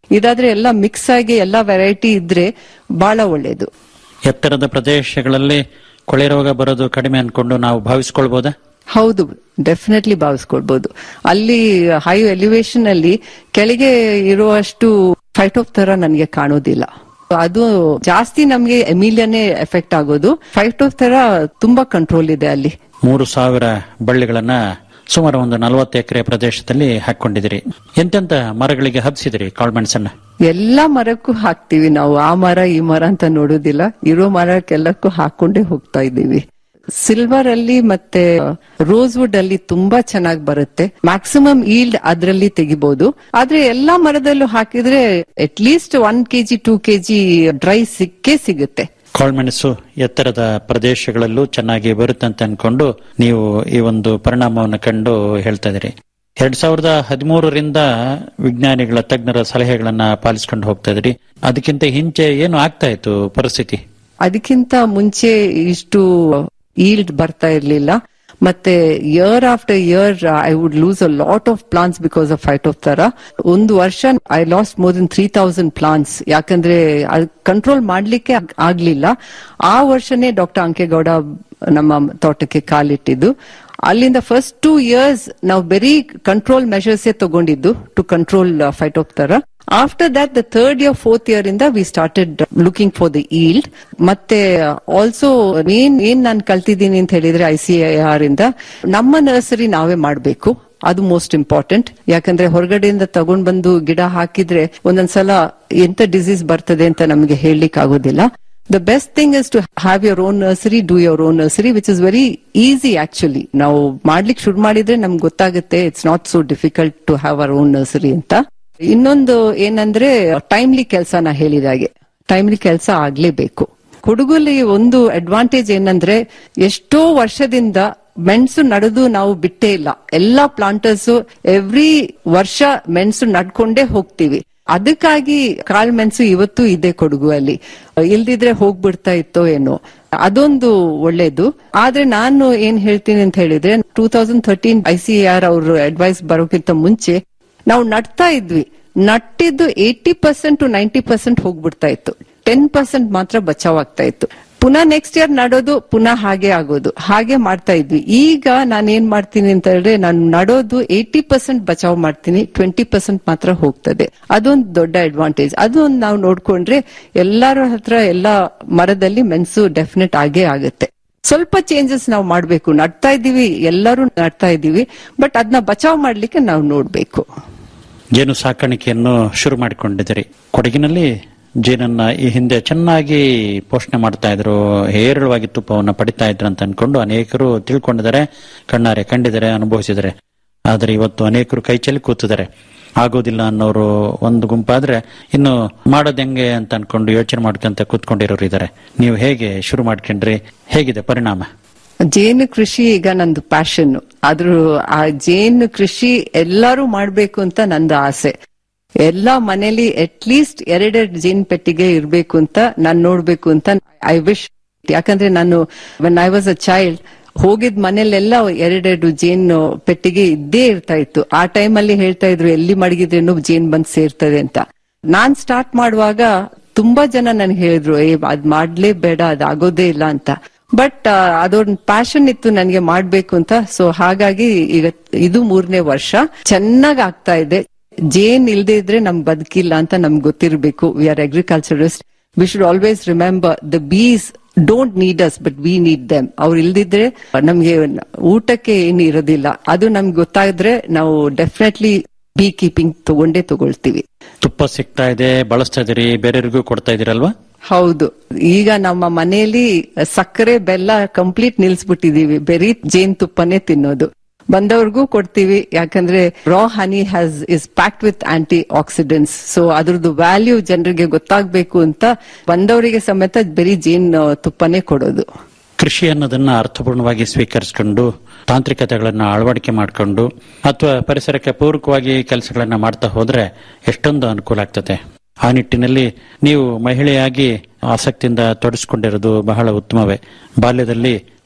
ಇದಾದ್ರೆ ಎಲ್ಲ ಮಿಕ್ಸ್ ಆಗಿ ಎಲ್ಲ ವೆರೈಟಿ ಇದ್ರೆ ಬಹಳ ಒಳ್ಳೇದು ಎತ್ತರದ ಪ್ರದೇಶಗಳಲ್ಲಿ ಕೊಳೆ ರೋಗ ಬರೋದು ಕಡಿಮೆ ಅನ್ಕೊಂಡು ನಾವು ಭಾವಿಸ್ಕೊಳ್ಬೋದಾ ಹೌದು ಡೆಫಿನೆಟ್ಲಿ ಭಾವಿಸ್ಕೊಳ್ಬಹುದು ಅಲ್ಲಿ ಹೈ ಎಲಿವೇಶನ್ ಅಲ್ಲಿ ಕೆಳಗೆ ಇರುವಷ್ಟು ಫೈಟೋಪ್ ತರ ನನಗೆ ಕಾಣೋದಿಲ್ಲ ಅದು ಜಾಸ್ತಿ ನಮ್ಗೆ ಎಮಿಲಿಯನ್ನೇ ಎಫೆಕ್ಟ್ ಆಗೋದು ಫೈಟೋಪ್ ತರ ತುಂಬಾ ಕಂಟ್ರೋಲ್ ಇದೆ ಅಲ್ಲಿ ಮೂರು ಸಾವಿರ ಬಳ್ಳಿಗಳನ್ನ ಸುಮಾರು ಒಂದು ನಲವತ್ತು ಎಕರೆ ಪ್ರದೇಶದಲ್ಲಿ ಹಾಕೊಂಡಿದಿರಿ ಎಂತೆಂತ ಮರಗಳಿಗೆ ಹಬ್ಸಿದಿರಿ ಕಾಳ್ಮೆಣಸನ್ನ ಎಲ್ಲಾ ಮರಕ್ಕೂ ಹಾಕ್ತಿವಿ ನಾವು ಆ ಮರ ಈ ಮರ ಅಂತ ನೋಡೋದಿಲ್ಲ ಇರೋ ಮರಕ್ಕೆಲ್ಲಕ್ಕೂ ಹಾಕೊಂಡೇ ಹೋಗ್ತಾ ಇದ್ದೀವಿ ಸಿಲ್ವರ್ ಅಲ್ಲಿ ಮತ್ತೆ ರೋಸ್ ವುಡ್ ಅಲ್ಲಿ ತುಂಬಾ ಚೆನ್ನಾಗಿ ಬರುತ್ತೆ ಮ್ಯಾಕ್ಸಿಮಮ್ ಈಲ್ಡ್ ಅದ್ರಲ್ಲಿ ತೆಗಿಬಹುದು ಆದ್ರೆ ಎಲ್ಲಾ ಮರದಲ್ಲೂ ಹಾಕಿದ್ರೆ at least one KG two KG dry ಸಿಕ್ಕೇ ಸಿಗುತ್ತೆ ಕಾಳ್ಮೆಣಸು ಎತ್ತರದ ಪ್ರದೇಶಗಳಲ್ಲೂ ಚೆನ್ನಾಗಿ ಬರುತ್ತೆ ಅಂತ ಅನ್ಕೊಂಡು ನೀವು ಈ ಒಂದು ಪರಿಣಾಮವನ್ನು ಕಂಡು ಹೇಳ್ತಾ ಇದ್ದೀರಿ ಎರಡ್ ಸಾವಿರದ ಹದಿಮೂರರಿಂದ ವಿಜ್ಞಾನಿಗಳ ತಜ್ಞರ ಸಲಹೆಗಳನ್ನ ಪಾಲಿಸ್ಕೊಂಡು ಹೋಗ್ತಾ ಇದ್ರಿ ಅದಕ್ಕಿಂತ ಹಿಂಚೆ ಏನು ಆಗ್ತಾ ಇತ್ತು ಪರಿಸ್ಥಿತಿ ಅದಕ್ಕಿಂತ ಮುಂಚೆ ಇಷ್ಟು ಈಲ್ಡ್ ಬರ್ತಾ ಇರ್ಲಿಲ್ಲ ಮತ್ತೆ year after year I would lose a lot of plants because of phytophthora ಒಂದು ವರ್ಷ I lost more than three thousand plants ಯಾಕಂದ್ರೆ ಕಂಟ್ರೋಲ್ ಮಾಡ್ಲಿಕ್ಕೆ ಆಗ್- ಆಗ್ಲಿಲ್ಲ ಆ ವರ್ಷನೇ ಡಾಕ್ಟರ್ ಅಂಕೇಗೌಡ ನಮ್ಮ ತೋಟಕ್ಕೆ ಕಾಲಿಟ್ಟಿದ್ದು ಅಲ್ಲಿಂದ ಫಸ್ಟ್ ಟೂ ಇಯರ್ಸ್ ನಾವು ಬರೀ ಕಂಟ್ರೋಲ್ ಮೆಷರ್ಸ್ ತಗೊಂಡಿದ್ದು to control phytophthora after that the third year fourth year ಇಂದ we started looking for the yield ಮತ್ತೆ ಆಲ್ಸೋ ಏನ್ ಏನ್ ನಾನು ಕಲ್ತಿದ್ದೀನಿ ಅಂತ ಹೇಳಿದ್ರೆ ಐ ಸಿ ಐ ಆರ್ ಇಂದ ನಮ್ಮ ನರ್ಸರಿ ನಾವೇ ಮಾಡಬೇಕು ಅದು ಮೋಸ್ಟ್ ಇಂಪಾರ್ಟೆಂಟ್ ಯಾಕಂದ್ರೆ ಹೊರಗಡೆಯಿಂದ ತಗೊಂಡ್ ಬಂದು ಗಿಡ ಹಾಕಿದ್ರೆ ಒಂದೊಂದ್ಸಲ ಎಂತ ಡಿಸೀಸ್ ಬರ್ತದೆ ಅಂತ ನಮಗೆ ಹೇಳಲಿಕ್ಕೆ ಆಗೋದಿಲ್ಲ the best thing is to have your own nursery do your own nursery which is very easy actually ನಾವು ಮಾಡ್ಲಿಕ್ಕೆ ಶುರು ಮಾಡಿದ್ರೆ ನಮ್ಗೆ ಗೊತ್ತಾಗುತ್ತೆ it's not so difficult to have our own nursery ಅಂತ ಇನ್ನೊಂದು ಏನಂದ್ರೆ ಟೈಮ್ಲಿ ಕೆಲಸ ನಾ ಹೇಳಿದಾಗೆ ಟೈಮ್ಲಿ ಕೆಲಸ ಆಗ್ಲೇಬೇಕು ಕೊಡಗುಲಿ ಒಂದು ಅಡ್ವಾಂಟೇಜ್ ಏನಂದ್ರೆ ಎಷ್ಟೋ ವರ್ಷದಿಂದ ಮೆಣಸು ನಡೆದು ನಾವು ಬಿಟ್ಟೇ ಇಲ್ಲ ಎಲ್ಲಾ ಪ್ಲಾಂಟರ್ಸ್ ಎವ್ರಿ ವರ್ಷ ಮೆಣಸು ನಡ್ಕೊಂಡೇ ಹೋಗ್ತೀವಿ ಅದಕ್ಕಾಗಿ ಕಾಳು ಮೆಣಸು ಇವತ್ತು ಇದೆ ಕೊಡಗು ಅಲ್ಲಿ ಇಲ್ದಿದ್ರೆ ಹೋಗ್ಬಿಡ್ತಾ ಇತ್ತೋ ಏನೋ ಅದೊಂದು ಒಳ್ಳೇದು ಆದ್ರೆ ನಾನು ಏನ್ ಹೇಳ್ತೀನಿ ಅಂತ ಹೇಳಿದ್ರೆ two thousand thirteen I C R ಅವ್ರ ಅಡ್ವೈಸ್ ಬರೋಕ್ಕಿಂತ ಮುಂಚೆ ನಾವು ನಡ್ತಾ ಇದ್ವಿ ನಟ್ಟಿದ್ದು eighty percent to ninety percent ಹೋಗ್ಬಿಡ್ತಾ ಇತ್ತು ಟೆನ್ ಪರ್ಸೆಂಟ್ ಮಾತ್ರ ಬಚಾವ್ ಆಗ್ತಾ ಇತ್ತು ಪುನಃ ನೆಕ್ಸ್ಟ್ ಇಯರ್ ನಡೋದು ಪುನಃ ಹಾಗೆ ಆಗೋದು ಹಾಗೆ ಮಾಡ್ತಾ ಇದ್ವಿ ಈಗ ನಾನು ಏನ್ ಮಾಡ್ತೀನಿ ಅಂತ ಹೇಳಿದ್ರೆ ನಾನು ನಡೋದು ಏಟಿ ಪರ್ಸೆಂಟ್ ಬಚಾವ್ ಮಾಡ್ತೀನಿ ಟ್ವೆಂಟಿ ಪರ್ಸೆಂಟ್ ಮಾತ್ರ ಹೋಗ್ತದೆ ಅದೊಂದು ದೊಡ್ಡ ಅಡ್ವಾಂಟೇಜ್ ಅದೊಂದು ನಾವು ನೋಡ್ಕೊಂಡ್ರೆ ಎಲ್ಲರ ಹತ್ರ ಎಲ್ಲಾ ಮರದಲ್ಲಿ ಮೆಣಸು ಡೆಫಿನೆಟ್ ಆಗೇ ಆಗುತ್ತೆ ಸ್ವಲ್ಪ ಚೇಂಜಸ್ ನಾವು ಮಾಡ್ಬೇಕು ನಡ್ತಾ ಇದ್ದೀವಿ ಎಲ್ಲರೂ ನಡ್ತಾ ಇದ್ದೀವಿ ಬಟ್ ಅದನ್ನ ಬಚಾವ್ ಮಾಡ್ಲಿಕ್ಕೆ ನಾವು ನೋಡ್ಬೇಕು ಜೇನು ಸಾಕಾಣಿಕೆಯನ್ನು ಶುರು ಮಾಡಿಕೊಂಡಿದ್ದೀರಿ ಕೊಡಗಿನಲ್ಲಿ ಜೇನನ್ನ ಈ ಹಿಂದೆ ಚೆನ್ನಾಗಿ ಪೋಷಣೆ ಮಾಡ್ತಾ ಇದ್ರು ಹೇರಳವಾಗಿ ತುಪ್ಪವನ್ನು ಪಡಿತಾ ಇದ್ರು ಅಂತ ಅನ್ಕೊಂಡು ಅನೇಕರು ತಿಳ್ಕೊಂಡಿದ್ದಾರೆ ಕಣ್ಣಾರೆ ಕಂಡಿದ್ದಾರೆ ಅನುಭವಿಸಿದ್ದಾರೆ ಆದ್ರೆ ಇವತ್ತು ಅನೇಕರು ಕೈ ಚೆಲ್ಲಿ ಕೂತಿದ್ದಾರೆ ಆಗೋದಿಲ್ಲ ಅನ್ನೋರು ಒಂದು ಗುಂಪಾದ್ರೆ ಇನ್ನು ಮಾಡೋದ್ ಹೆಂಗೆ ಅಂತ ಅನ್ಕೊಂಡು ಯೋಚನೆ ಮಾಡ್ಕೊಂತ ಕೂತ್ಕೊಂಡಿರೋರು ಇದ್ದಾರೆ ನೀವು ಹೇಗೆ ಶುರು ಮಾಡ್ಕೊಂಡ್ರಿ ಹೇಗಿದೆ ಪರಿಣಾಮ ಜೇನು ಕೃಷಿ ಈಗ ನಂದು ಪ್ಯಾಷನ್ ಆದ್ರೂ ಆ ಜೇನು ಕೃಷಿ ಎಲ್ಲರೂ ಮಾಡ್ಬೇಕು ಅಂತ ನಂದು ಆಸೆ ಎಲ್ಲಾ ಮನೇಲಿ ಅಟ್ ಲೀಸ್ಟ್ ಎರಡೆರಡು ಜೇನ್ ಪೆಟ್ಟಿಗೆ ಇರ್ಬೇಕು ಅಂತ ನಾನ್ ನೋಡ್ಬೇಕು ಅಂತ ಐ ವಿಶ್ ಯಾಕಂದ್ರೆ ನಾನು when I was a child ಹೋಗಿದ್ ಮನೇಲೆಲ್ಲ ಎರಡೆರಡು ಜೇನ್ ಪೆಟ್ಟಿಗೆ ಇದ್ದೇ ಇರ್ತಾ ಇತ್ತು ಆ ಟೈಮ್ ಅಲ್ಲಿ ಹೇಳ್ತಾ ಇದ್ರು ಎಲ್ಲಿ ಮಡಗಿದ್ರೇನು ಜೇನ್ ಬಂದ್ ಸೇರ್ತದೆ ಅಂತ ನಾನ್ ಸ್ಟಾರ್ಟ್ ಮಾಡುವಾಗ ತುಂಬಾ ಜನ ನನ್ಗೆ ಹೇಳಿದ್ರು ಏ ಅದ್ ಮಾಡ್ಲೇ ಬೇಡ ಅದ್ ಆಗೋದೇ ಇಲ್ಲ ಅಂತ ಬಟ್ ಅದೊಂದು ಪ್ಯಾಷನ್ ಇತ್ತು ನನ್ಗೆ ಮಾಡ್ಬೇಕು ಅಂತ ಸೊ ಹಾಗಾಗಿ ಈಗ ಇದು ಮೂರನೇ ವರ್ಷ ಚೆನ್ನಾಗ್ ಆಗ್ತಾ ಇದೆ ಜೇನ್ ಇಲ್ದೇ ಇದ್ರೆ ನಮ್ ಬದುಕಿಲ್ಲ ಅಂತ ನಮ್ಗೆ ಗೊತ್ತಿರ್ಬೇಕು we are agriculturist we should always remember the bees don't need us but we need them ಅವ್ರು ಇಲ್ದಿದ್ರೆ ನಮ್ಗೆ ಊಟಕ್ಕೆ ಏನು ಇರೋದಿಲ್ಲ ಅದು ನಮ್ಗೆ ಗೊತ್ತಾದ್ರೆ ನಾವು ಡೆಫಿನೆಟ್ಲಿ ಬೀ ಕೀಪಿಂಗ್ ತಗೊಂಡೇ ತಗೊಳ್ತೀವಿ ತುಪ್ಪ ಸಿಗ್ತಾ ಇದೆ ಬಳಸ್ತಾ ಇದೀರಿ ಬೇರೆಯವ್ರಿಗೂ ಕೊಡ್ತಾ ಇದೀರಲ್ವಾ ಹೌದು ಈಗ ನಮ್ಮ ಮನೆಯಲ್ಲಿ ಸಕ್ಕರೆ ಬೆಲ್ಲ ಕಂಪ್ಲೀಟ್ ನಿಲ್ಸ್ಬಿಟ್ಟಿದೀವಿ ಬರೀ ಜೇನ್ ತುಪ್ಪನೇ ತಿನ್ನೋದು ಬಂದವ್ರಿಗೂ ಕೊಡ್ತೀವಿ ಯಾಕಂದ್ರೆ raw honey has is packed with antioxidants so ಅದ್ರದ್ದು ವ್ಯಾಲ್ಯೂ ಜನರಿಗೆ ಗೊತ್ತಾಗ್ಬೇಕು ಅಂತ ಬಂದವರಿಗೆ ಸಮೇತ ಬರೀ ಜೇನ್ ತುಪ್ಪನೇ ಕೊಡೋದು ಕೃಷಿ ಅನ್ನೋದನ್ನ ಅರ್ಥಪೂರ್ಣವಾಗಿ ಸ್ವೀಕರಿಸಿಕೊಂಡು ತಾಂತ್ರಿಕತೆಗಳನ್ನ ಅಳವಡಿಕೆ ಮಾಡಿಕೊಂಡು ಅಥವಾ ಪರಿಸರಕ್ಕೆ ಪೂರಕವಾಗಿ ಕೆಲಸಗಳನ್ನ ಮಾಡ್ತಾ ಹೋದ್ರೆ ಎಷ್ಟೊಂದು ಅನುಕೂಲ ಆಗ್ತದೆ ಆ ನಿಟ್ಟಿನಲ್ಲಿ ನೀವು ಮಹಿಳೆಯಾಗಿ ಆಸಕ್ತಿಯಿಂದ ತೊಡಸ್ಕೊಂಡಿರೋದು ಬಹಳ ಉತ್ತಮವೇ ಬಾಲ್ಯದಲ್ಲಿ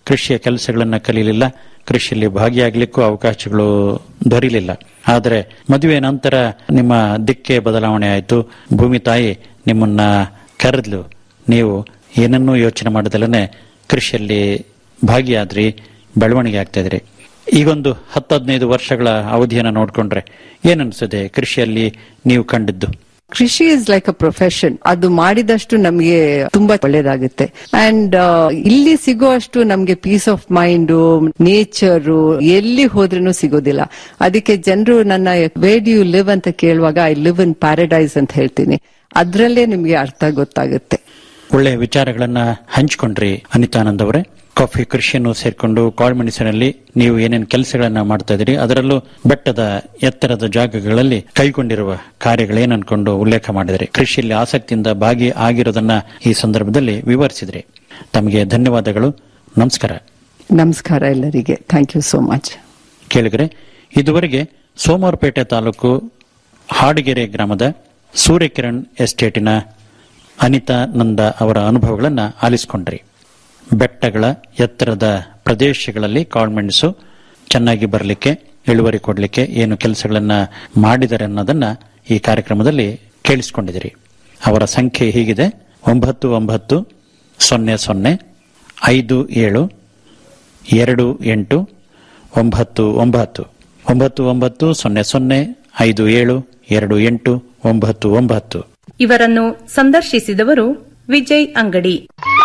ಕೃಷಿಯ ಕೆಲಸಗಳನ್ನ ಕಲೀಲಿಲ್ಲ ಕೃಷಿಯಲ್ಲಿ ಭಾಗಿಯಾಗಲಿಕ್ಕೂ ಅವಕಾಶಗಳು ದೊರೀಲಿಲ್ಲ ಆದರೆ ಮದುವೆ ನಂತರ ನಿಮ್ಮ ದಿಕ್ಕೆ ಬದಲಾವಣೆ ಆಯಿತು ಭೂಮಿ ತಾಯಿ ನಿಮ್ಮನ್ನ ಕರೆದ್ಲು ನೀವು ಏನನ್ನೂ ಯೋಚನೆ ಮಾಡದಲ್ಲೇ ಕೃಷಿಯಲ್ಲಿ ಭಾಗಿಯಾದ್ರಿ ಬೆಳವಣಿಗೆ ಆಗ್ತಾ ಇದ್ರಿ ಈಗೊಂದು ಹತ್ತು ಹದಿನೈದು ವರ್ಷಗಳ ಅವಧಿಯನ್ನು ನೋಡಿಕೊಂಡ್ರೆ ಏನನ್ಸುತ್ತೆ ಕೃಷಿಯಲ್ಲಿ ನೀವು ಕಂಡಿದ್ದು ಕೃಷಿ ಇಸ್ ಲೈಕ್ ಅ ಪ್ರೊಫೆಷನ್ ಅದು ಮಾಡಿದಷ್ಟು ನಮಗೆ ತುಂಬಾ ಒಳ್ಳೇದಾಗುತ್ತೆ ಅಂಡ್ ಇಲ್ಲಿ ಸಿಗುವಷ್ಟು ನಮ್ಗೆ ಪೀಸ್ ಆಫ್ ಮೈಂಡ್ ನೇಚರ್ ಎಲ್ಲಿ ಹೋದ್ರೂ ಸಿಗೋದಿಲ್ಲ ಅದಕ್ಕೆ ಜನರು ನನ್ನ ವೇ ಡು ಯು ಲಿವ್ ಅಂತ ಕೇಳುವಾಗ ಐ ಲಿವ್ ಇನ್ ಪ್ಯಾರಡೈಸ್ ಅಂತ ಹೇಳ್ತೀನಿ ಅದ್ರಲ್ಲೇ ನಿಮ್ಗೆ ಅರ್ಥ ಗೊತ್ತಾಗುತ್ತೆ ಒಳ್ಳೆಯ ವಿಚಾರಗಳನ್ನ ಹಂಚಿಕೊಂಡ್ರಿ ಅನಿತಾನಂದ್ ಅವರೇ ಕಾಫಿ ಕೃಷಿಯನ್ನು ಸೇರ್ಕೊಂಡು ಕಾಳ್ಮೆಣಸಿನಲ್ಲಿ ನೀವು ಏನೇನು ಕೆಲಸಗಳನ್ನ ಮಾಡ್ತಾ ಇದ್ದೀರಿ ಅದರಲ್ಲೂ ಬೆಟ್ಟದ ಎತ್ತರದ ಜಾಗಗಳಲ್ಲಿ ಕೈಗೊಂಡಿರುವ ಕಾರ್ಯಗಳೇನು ಅನ್ಕೊಂಡು ಉಲ್ಲೇಖ ಮಾಡಿದ್ರಿ ಕೃಷಿಯಲ್ಲಿ ಆಸಕ್ತಿಯಿಂದ ಭಾಗಿ ಆಗಿರೋದನ್ನ ಈ ಸಂದರ್ಭದಲ್ಲಿ ವಿವರಿಸಿದ್ರಿ ತಮಗೆ ಧನ್ಯವಾದಗಳು ನಮಸ್ಕಾರ ನಮಸ್ಕಾರ ಎಲ್ಲರಿಗೆ ಥ್ಯಾಂಕ್ ಯು ಸೋ ಮಚ್ ಕೇಳಿದ್ರೆ ಇದುವರೆಗೆ ಸೋಮವಾರಪೇಟೆ ತಾಲೂಕು ಹಾಡಿಗೆರೆ ಗ್ರಾಮದ ಸೂರ್ಯಕಿರಣ್ ಎಸ್ಟೇಟಿನ ಅನಿತಾ ನಂದ ಅವರ ಅನುಭವಗಳನ್ನ ಆಲಿಸಿಕೊಂಡ್ರಿ ಬೆಟ್ಟಗಳ ಎತ್ತರದ ಪ್ರದೇಶಗಳಲ್ಲಿ ಕಾಳ್ಮೆಣಸು ಚೆನ್ನಾಗಿ ಬರಲಿಕ್ಕೆ ಇಳುವರಿ ಕೊಡಲಿಕ್ಕೆ ಏನು ಕೆಲಸಗಳನ್ನ ಮಾಡಿದ್ದಾರೆ ಅನ್ನೋದನ್ನ ಈ ಕಾರ್ಯಕ್ರಮದಲ್ಲಿ ಕೇಳಿಸಿಕೊಂಡಿದಿರಿ ಅವರ ಸಂಖ್ಯೆ ಹೀಗಿದೆ ಒಂಬತ್ತು ಒಂಬತ್ತು ಸೊನ್ನೆ ಸೊನ್ನೆ ಐದು ಏಳು ಎರಡು ಎಂಟು ಒಂಬತ್ತು ಒಂಬತ್ತು ಒಂಬತ್ತು ಒಂಬತ್ತು ಸೊನ್ನೆ ಸೊನ್ನೆ ಐದು ಏಳು ಎರಡು ಎಂಟು ಒಂಬತ್ತು ಒಂಬತ್ತು ಇವರನ್ನು ಸಂದರ್ಶಿಸಿದವರು ವಿಜಯ್ ಅಂಗಡಿ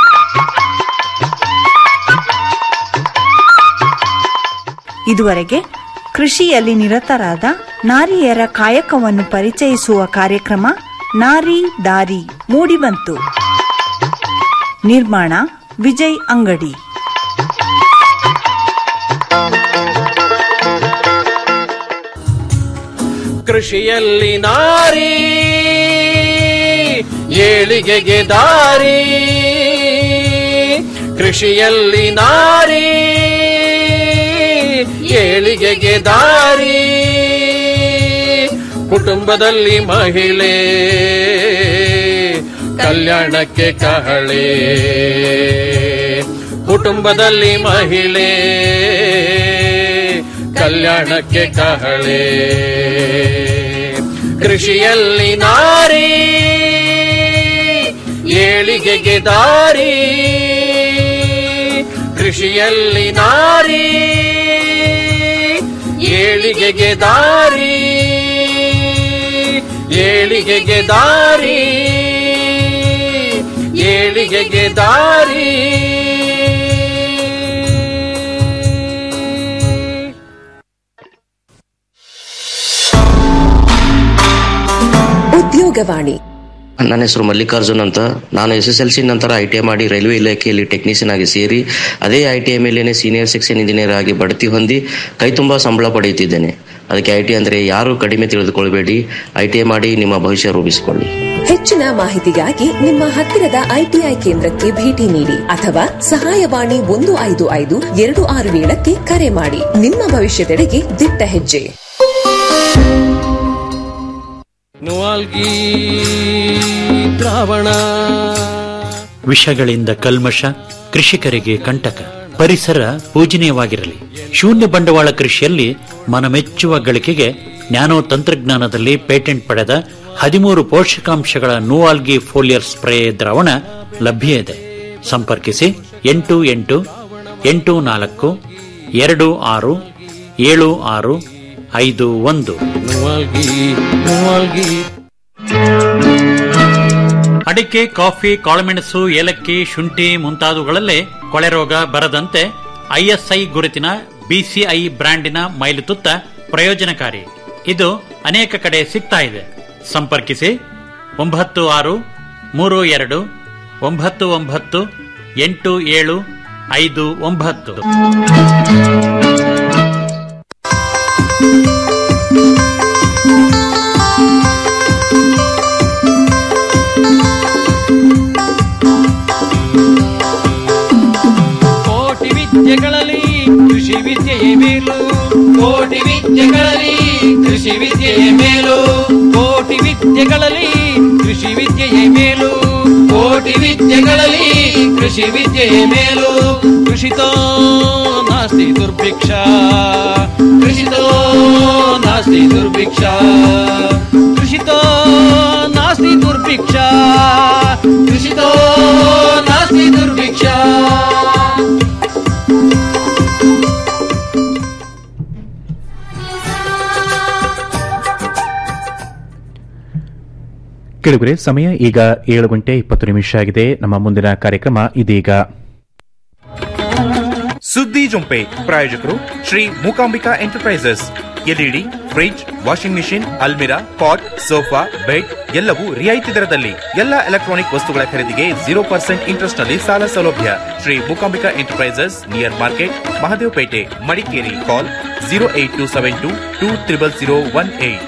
ಇದುವರೆಗೆ ಕೃಷಿಯಲ್ಲಿ ನಿರತರಾದ ನಾರಿಯರ ಕಾಯಕವನ್ನು ಪರಿಚಯಿಸುವ ಕಾರ್ಯಕ್ರಮ ನಾರಿ ದಾರಿ ಮೂಡಿಬಂತು ನಿರ್ಮಾಣ ವಿಜಯ್ ಅಂಗಡಿ ಕೃಷಿಯಲ್ಲಿ ನಾರಿ ಏಳಿಗೆಗೆ ದಾರಿ ಕೃಷಿಯಲ್ಲಿ ನಾರಿ ಏಳಿಗೆಗೆ ದಾರಿ ಕುಟುಂಬದಲ್ಲಿ ಮಹಿಳೆ ಕಲ್ಯಾಣಕ್ಕೆ ಕಹಳೆ ಕುಟುಂಬದಲ್ಲಿ ಮಹಿಳೆ ಕಲ್ಯಾಣಕ್ಕೆ ಕಹಳೆ ಕೃಷಿಯಲ್ಲಿ ನಾರಿ ಏಳಿಗೆಗೆ ದಾರಿ ಕೃಷಿಯಲ್ಲಿ ನಾರಿ ಏಳಿಗೆಗೆ ದಾರಿ ಏಳಿಗೆಗೆ ದಾರಿ ಏಳಿಗೆಗೆ ದಾರಿ ಉದ್ಯೋಗವಾಣಿ ನನ್ನ ಹೆಸರು ಮಲ್ಲಿಕಾರ್ಜುನ್ ಅಂತ ನಾನು ಎಸ್ ಎಸ್ ಎಲ್ ಸಿ ನಂತರ ಐ ಟಿ ಐ ಮಾಡಿ ರೈಲ್ವೆ ಇಲಾಖೆಯಲ್ಲಿ ಟೆಕ್ನಿಷಿಯನ್ ಆಗಿ ಸೇರಿ ಅದೇ ಐ ಟಿ ಐ ಮೇಲೇನೆ ಸೀನಿಯರ್ ಸೆಕ್ಷನ್ ಇಂಜಿನಿಯರ್ ಆಗಿ ಬಡ್ತಿ ಹೊಂದಿ ಕೈ ತುಂಬಾ ಸಂಬಳ ಪಡೆಯುತ್ತಿದ್ದೇನೆ ಅದಕ್ಕೆ ಐ ಟಿ ಅಂದ್ರೆ ಯಾರು ಕಡಿಮೆ ತಿಳಿದುಕೊಳ್ಬೇಡಿ ಐ ಟಿ ಐ ಮಾಡಿ ನಿಮ್ಮ ಭವಿಷ್ಯ ರೂಪಿಸಿಕೊಳ್ಳಿ ಹೆಚ್ಚಿನ ಮಾಹಿತಿಗಾಗಿ ನಿಮ್ಮ ಹತ್ತಿರದ ಐಟಿಐ ಕೇಂದ್ರಕ್ಕೆ ಭೇಟಿ ನೀಡಿ ಅಥವಾ ಸಹಾಯವಾಣಿ ಒಂದು ಐದು ಐದು ಎರಡು ಆರು ಏಳಕ್ಕೆ ಕರೆ ಮಾಡಿ ನಿಮ್ಮ ಭವಿಷ್ಯದೆಡೆಗೆ ದಿಟ್ಟ ಹೆಜ್ಜೆ ನುವಾಲ್ಗಿ ದ್ರಾವಣ ವಿಷಗಳಿಂದ ಕಲ್ಮಶ ಕೃಷಿಕರಿಗೆ ಕಂಟಕ ಪರಿಸರ ಪೂಜನೀಯವಾಗಿರಲಿ ಶೂನ್ಯ ಬಂಡವಾಳ ಕೃಷಿಯಲ್ಲಿ ಮನಮೆಚ್ಚುವ ಗಳಿಕೆಗೆ ನ್ಯಾನೋ ತಂತ್ರಜ್ಞಾನದಲ್ಲಿ ಪೇಟೆಂಟ್ ಪಡೆದ ಹದಿಮೂರು ಪೋಷಕಾಂಶಗಳ ನೂವಾಲ್ಗಿ ಫೋಲಿಯರ್ ಸ್ಪ್ರೇ ದ್ರಾವಣ ಲಭ್ಯ ಇದೆ ಸಂಪರ್ಕಿಸಿ ಎಂಟು ಎಂಟು ಎಂಟು ನಾಲ್ಕು ಎರಡು ಆರು ಏಳು ಆರು ಐದು ಒಂದು ನುವಾಲ್ಗಿ ನುವಾಲ್ಗಿ ಅಡಿಕೆ ಕಾಫಿ ಕಾಳುಮೆಣಸು ಏಲಕ್ಕಿ ಶುಂಠಿ ಮುಂತಾದವುಗಳಲ್ಲೇ ಕೊಳೆ ರೋಗ ಬರದಂತೆ ಐಎಸ್ಐ ಗುರುತಿನ ಬಿಸಿಐ ಬ್ರ್ಯಾಂಡಿನ ಮೈಲುತುತ್ತ ಪ್ರಯೋಜನಕಾರಿ ಇದು ಅನೇಕ ಕಡೆ ಸಿಗ್ತಾ ಇದೆ ಸಂಪರ್ಕಿಸಿ ಒಂಬತ್ತು ಆರು ಮೂರು ಎರಡು ಒಂಬತ್ತು ಒಂಬತ್ತು ಎಂಟು ಏಳು ಐದು ಒಂಬತ್ತು ಕೋಟಿ ವಿದ್ಯೆಗಳಲ್ಲಿ ಕೃಷಿ ವಿದ್ಯೆಯೇ ಮೇಲು ಕೋಟಿ ವಿದ್ಯೆಗಳಲ್ಲಿ ಕೃಷಿ ವಿದ್ಯೆಯೇ ಮೇಲು ಕೋಟಿ ವಿದ್ಯೆಗಳಲ್ಲಿ ಕೃಷಿ ವಿದ್ಯೆಯೇ ಮೇಲು ಕೋಟಿ ಕೋಟಿ ವಿದ್ಯೆಗಳಲ್ಲಿ ಕೃಷಿ ವಿದ್ಯೆಯೇ ಮೇಲು ಕೃಷಿತೋ ನಾಸ್ತಿ ದುರ್ಭಿಕ್ಷ ಕೃಷಿತೋ ನಾಸ್ತಿ ದುರ್ಭಿಕ್ಷ ಕೃಷಿತೋ ನಾಸ್ತಿ ದುರ್ಭಿಕ್ಷ ಕೃಷಿತೋ ನಾಸ್ತಿ ದುರ್ಭಿಕ್ಷ ಕೆಳಗರೆ ಸಮಯ ಈಗ ಏಳು ಗಂಟೆ ಇಪ್ಪತ್ತು ನಿಮಿಷ ಆಗಿದೆ ನಮ್ಮ ಮುಂದಿನ ಕಾರ್ಯಕ್ರಮ ಇದೀಗ ಸುದ್ದಿ ಜೊಂಪೆ ಪ್ರಾಯೋಜಕರು Shri Mookambika enterprises LED fridge washing machine ಅಲ್ಮಿರಾ ಪಾಟ್ ಸೋಫಾ ಬೆಡ್ ಎಲ್ಲವೂ ರಿಯಾಯಿತಿ ದರದಲ್ಲಿ ಎಲ್ಲ ಎಲೆಕ್ಟ್ರಾನಿಕ್ ವಸ್ತುಗಳ ಖರೀದಿಗೆ ಜೀರೋ ಪರ್ಸೆಂಟ್ ಇಂಟ್ರೆಸ್ಟ್ ನಲ್ಲಿ ಸಾಲ ಸೌಲಭ್ಯ Shri Mookambika enterprises near market Mahadevapete Madikeri call zero eight two seven two two triple zero one eight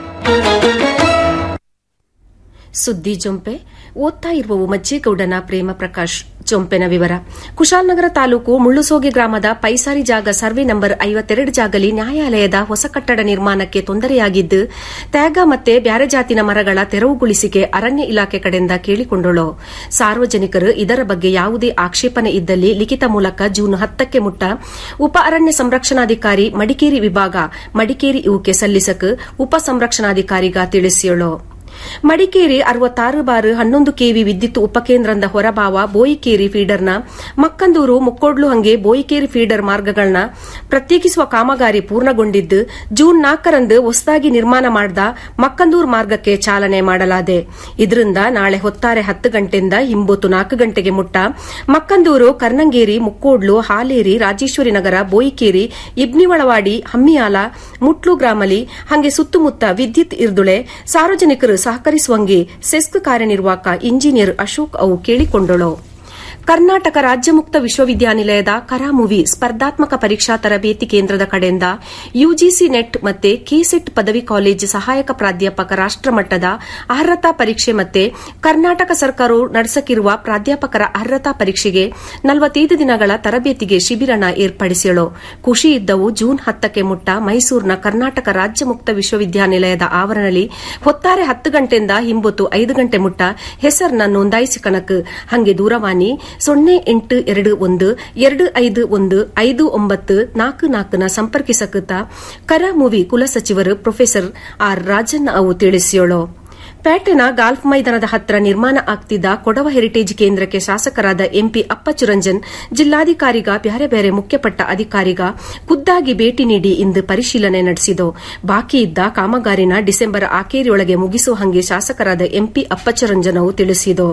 ಸುದ್ದಿ ಜೊಂಪೆ ಓದ್ತಾ ಇರುವವು ಮಜ್ಜೇಗೌಡನ ಪ್ರೇಮ ಪ್ರಕಾಶ್ ಜೊಂಪೆನ ವಿವರ ಕುಶಾಲನಗರ ತಾಲೂಕು ಮುಳ್ಳುಸೋಗಿ ಗ್ರಾಮದ ಪೈಸಾರಿ ಜಾಗ ಸರ್ವೆ ನಂಬರ್ ಐವತ್ತೆರಡು ಜಾಗಲಿ ನ್ಯಾಯಾಲಯದ ಹೊಸ ಕಟ್ಟಡ ನಿರ್ಮಾಣಕ್ಕೆ ತೊಂದರೆಯಾಗಿದ್ದು ತ್ಯಾಗ ಮತ್ತೆ ಬ್ಯಾರೆ ಜಾತಿನ ಮರಗಳ ತೆರವುಗೊಳಿಸಿಕೆ ಅರಣ್ಯ ಇಲಾಖೆ ಕಡೆಯಿಂದ ಕೇಳಿಕೊಂಡಳು ಸಾರ್ವಜನಿಕರು ಇದರ ಬಗ್ಗೆ ಯಾವುದೇ ಆಕ್ಷೇಪಣೆ ಇದ್ದಲ್ಲಿ ಲಿಖಿತ ಮೂಲಕ ಜೂನ್ ಹತ್ತಕ್ಕೆ ಮುಟ್ಟ ಉಪ ಅರಣ್ಯ ಸಂರಕ್ಷಣಾಧಿಕಾರಿ ಮಡಿಕೇರಿ ವಿಭಾಗ ಮಡಿಕೇರಿ ಇವಕ್ಕೆ ಸಲ್ಲಿಸಕ್ ಉಪ ಸಂರಕ್ಷಣಾಧಿಕಾರಿಗ ತಿಳಿಸಿಯಳು ಮಡಿಕೇರಿ ಅರವತ್ತಾರು ಬಾರು ಹನ್ನೊಂದು ಕೆವಿ ವಿದ್ಯುತ್ ಉಪಕೇಂದ್ರದ ಹೊರಭಾವ ಬೋಯಿಕೇರಿ ಫೀಡರ್ನ ಮಕ್ಕಂದೂರು ಮುಕ್ಕೋಡ್ಲು ಹಂಗೆ ಬೋಯಿಕೇರಿ ಫೀಡರ್ ಮಾರ್ಗಗಳನ್ನ ಪ್ರತ್ಯೇಕಿಸುವ ಕಾಮಗಾರಿ ಪೂರ್ಣಗೊಂಡಿದ್ದು ಜೂನ್ ನಾಲ್ಕರಂದು ಹೊಸದಾಗಿ ನಿರ್ಮಾಣ ಮಾಡಿದ ಮಕ್ಕಂದೂರು ಮಾರ್ಗಕ್ಕೆ ಚಾಲನೆ ಮಾಡಲಾದೆ ಇದರಿಂದ ನಾಳೆ ಹೊತ್ತಾರೆ ಹತ್ತು ಗಂಟೆಯಿಂದ ಹಿಂಬೊತ್ತು ನಾಲ್ಕು ಗಂಟೆಗೆ ಮುಟ್ಟ ಮಕ್ಕಂದೂರು ಕರ್ನಂಗೇರಿ ಮುಕ್ಕೋಡ್ಲು ಹಾಲೇರಿ ರಾಜೇಶ್ವರಿ ನಗರ ಬೋಯಿಕೇರಿ ಇಬ್ನಿವಳವಾಡಿ ಹಮ್ಮಿಯಾಲ ಮುಟ್ಲು ಗ್ರಾಮಲಿ ಹಂಗೆ ಸುತ್ತಮುತ್ತ ವಿದ್ಯುತ್ ಇರ್ದುಳೆ ಸಾರ್ವಜನಿಕರು ಸಹಕರಿಸುವಂಗೆ ಸೆಸ್ಕ್ ಕಾರ್ಯನಿರ್ವಾಹಕ ಇಂಜಿನಿಯರ್ ಅಶೋಕ್ ಅವು ಕೇಳಿಕೊಂಡಳು ಕರ್ನಾಟಕ ರಾಜ್ಯ ಮುಕ್ತ ವಿಶ್ವವಿದ್ಯಾನಿಲಯದ ಕರಾಮುವಿ ಸ್ಪರ್ಧಾತ್ಮಕ ಪರೀಕ್ಷಾ ತರಬೇತಿ ಕೇಂದ್ರದ ಕಡೆಯಿಂದ ಯುಜಿಸಿ ನೆಟ್ ಮತ್ತೆ ಕೆಸೆಟ್ ಪದವಿ ಕಾಲೇಜು ಸಹಾಯಕ ಪ್ರಾಧ್ಯಾಪಕ ರಾಷ್ಟಮಟ್ಟದ ಅರ್ಹತಾ ಪರೀಕ್ಷೆ ಮತ್ತೆ ಕರ್ನಾಟಕ ಸರ್ಕಾರವು ನಡೆಸಕಿರುವ ಪ್ರಾಧ್ಯಾಪಕರ ಅರ್ಹತಾ ಪರೀಕ್ಷೆಗೆ ನಲವತ್ತೈದು ದಿನಗಳ ತರಬೇತಿಗೆ ಶಿಬಿರನ ಏರ್ಪಡಿಸಿಳು ಖುಷಿ ಇದ್ದವು ಜೂನ್ ಹತ್ತಕ್ಕೆ ಮುಟ್ಟ ಮೈಸೂರಿನ ಕರ್ನಾಟಕ ರಾಜ್ಯ ಮುಕ್ತ ವಿಶ್ವವಿದ್ಯಾನಿಲಯದ ಆವರಣದಲ್ಲಿ ಹೊತ್ತಾರೆ ಹತ್ತು ಗಂಟೆಯಿಂದ ಹಿಂಬೊತ್ತು ಐದು ಗಂಟೆ ಮುಟ್ಟ ಹೆಸರನ್ನ ನೋಂದಾಯಿಸಿಕನಕ್ ಹಂಗೆ ದೂರವಾಣಿ ಸೊನ್ನೆ ಎಂಟು ಎರಡು ಒಂದು ಎರಡು ಐದು ಒಂದು ಐದು ಒಂಬತ್ತು ನಾಲ್ಕು ನಾಲ್ಕನ ಸಂಪರ್ಕಿಸಕುತ್ತ ಕರ ಮೂವಿ ಕುಲಸಚಿವರು ಪ್ರೊಫೆಸರ್ ಆರ್ ರಾಜಣ್ಣ ಅವು ತಿಳಿಸಿಯೋಳು ಪೇಟೆನ ಗಾಲ್ಫ್ ಮೈದಾನದ ಹತ್ತಿರ ನಿರ್ಮಾಣ ಆಗ್ತಿದ್ದ ಕೊಡವ ಹೆರಿಟೇಜ್ ಕೇಂದ್ರಕ್ಕೆ ಶಾಸಕರಾದ ಎಂಪಿ ಅಪ್ಪಚುರಂಜನ್ ಜಿಲ್ಲಾಧಿಕಾರಿಗ ಬ್ಯಾರೆ ಬ್ಯಾರೆ ಮುಖ್ಯಪಟ್ಟ ಅಧಿಕಾರಿಗ ಖುದ್ದಾಗಿ ಭೇಟಿ ನೀಡಿ ಇಂದು ಪರಿಶೀಲನೆ ನಡೆಸಿತು ಬಾಕಿ ಇದ್ದ ಕಾಮಗಾರಿನ ಡಿಸೆಂಬರ್ ಆಖೇರಿಯೊಳಗೆ ಮುಗಿಸುವ ಹಂಗೆ ಶಾಸಕರಾದ ಎಂಪಿ ಅಪ್ಪಚುರಂಜನ್ ಅವು ತಿಳಿಸಿದರು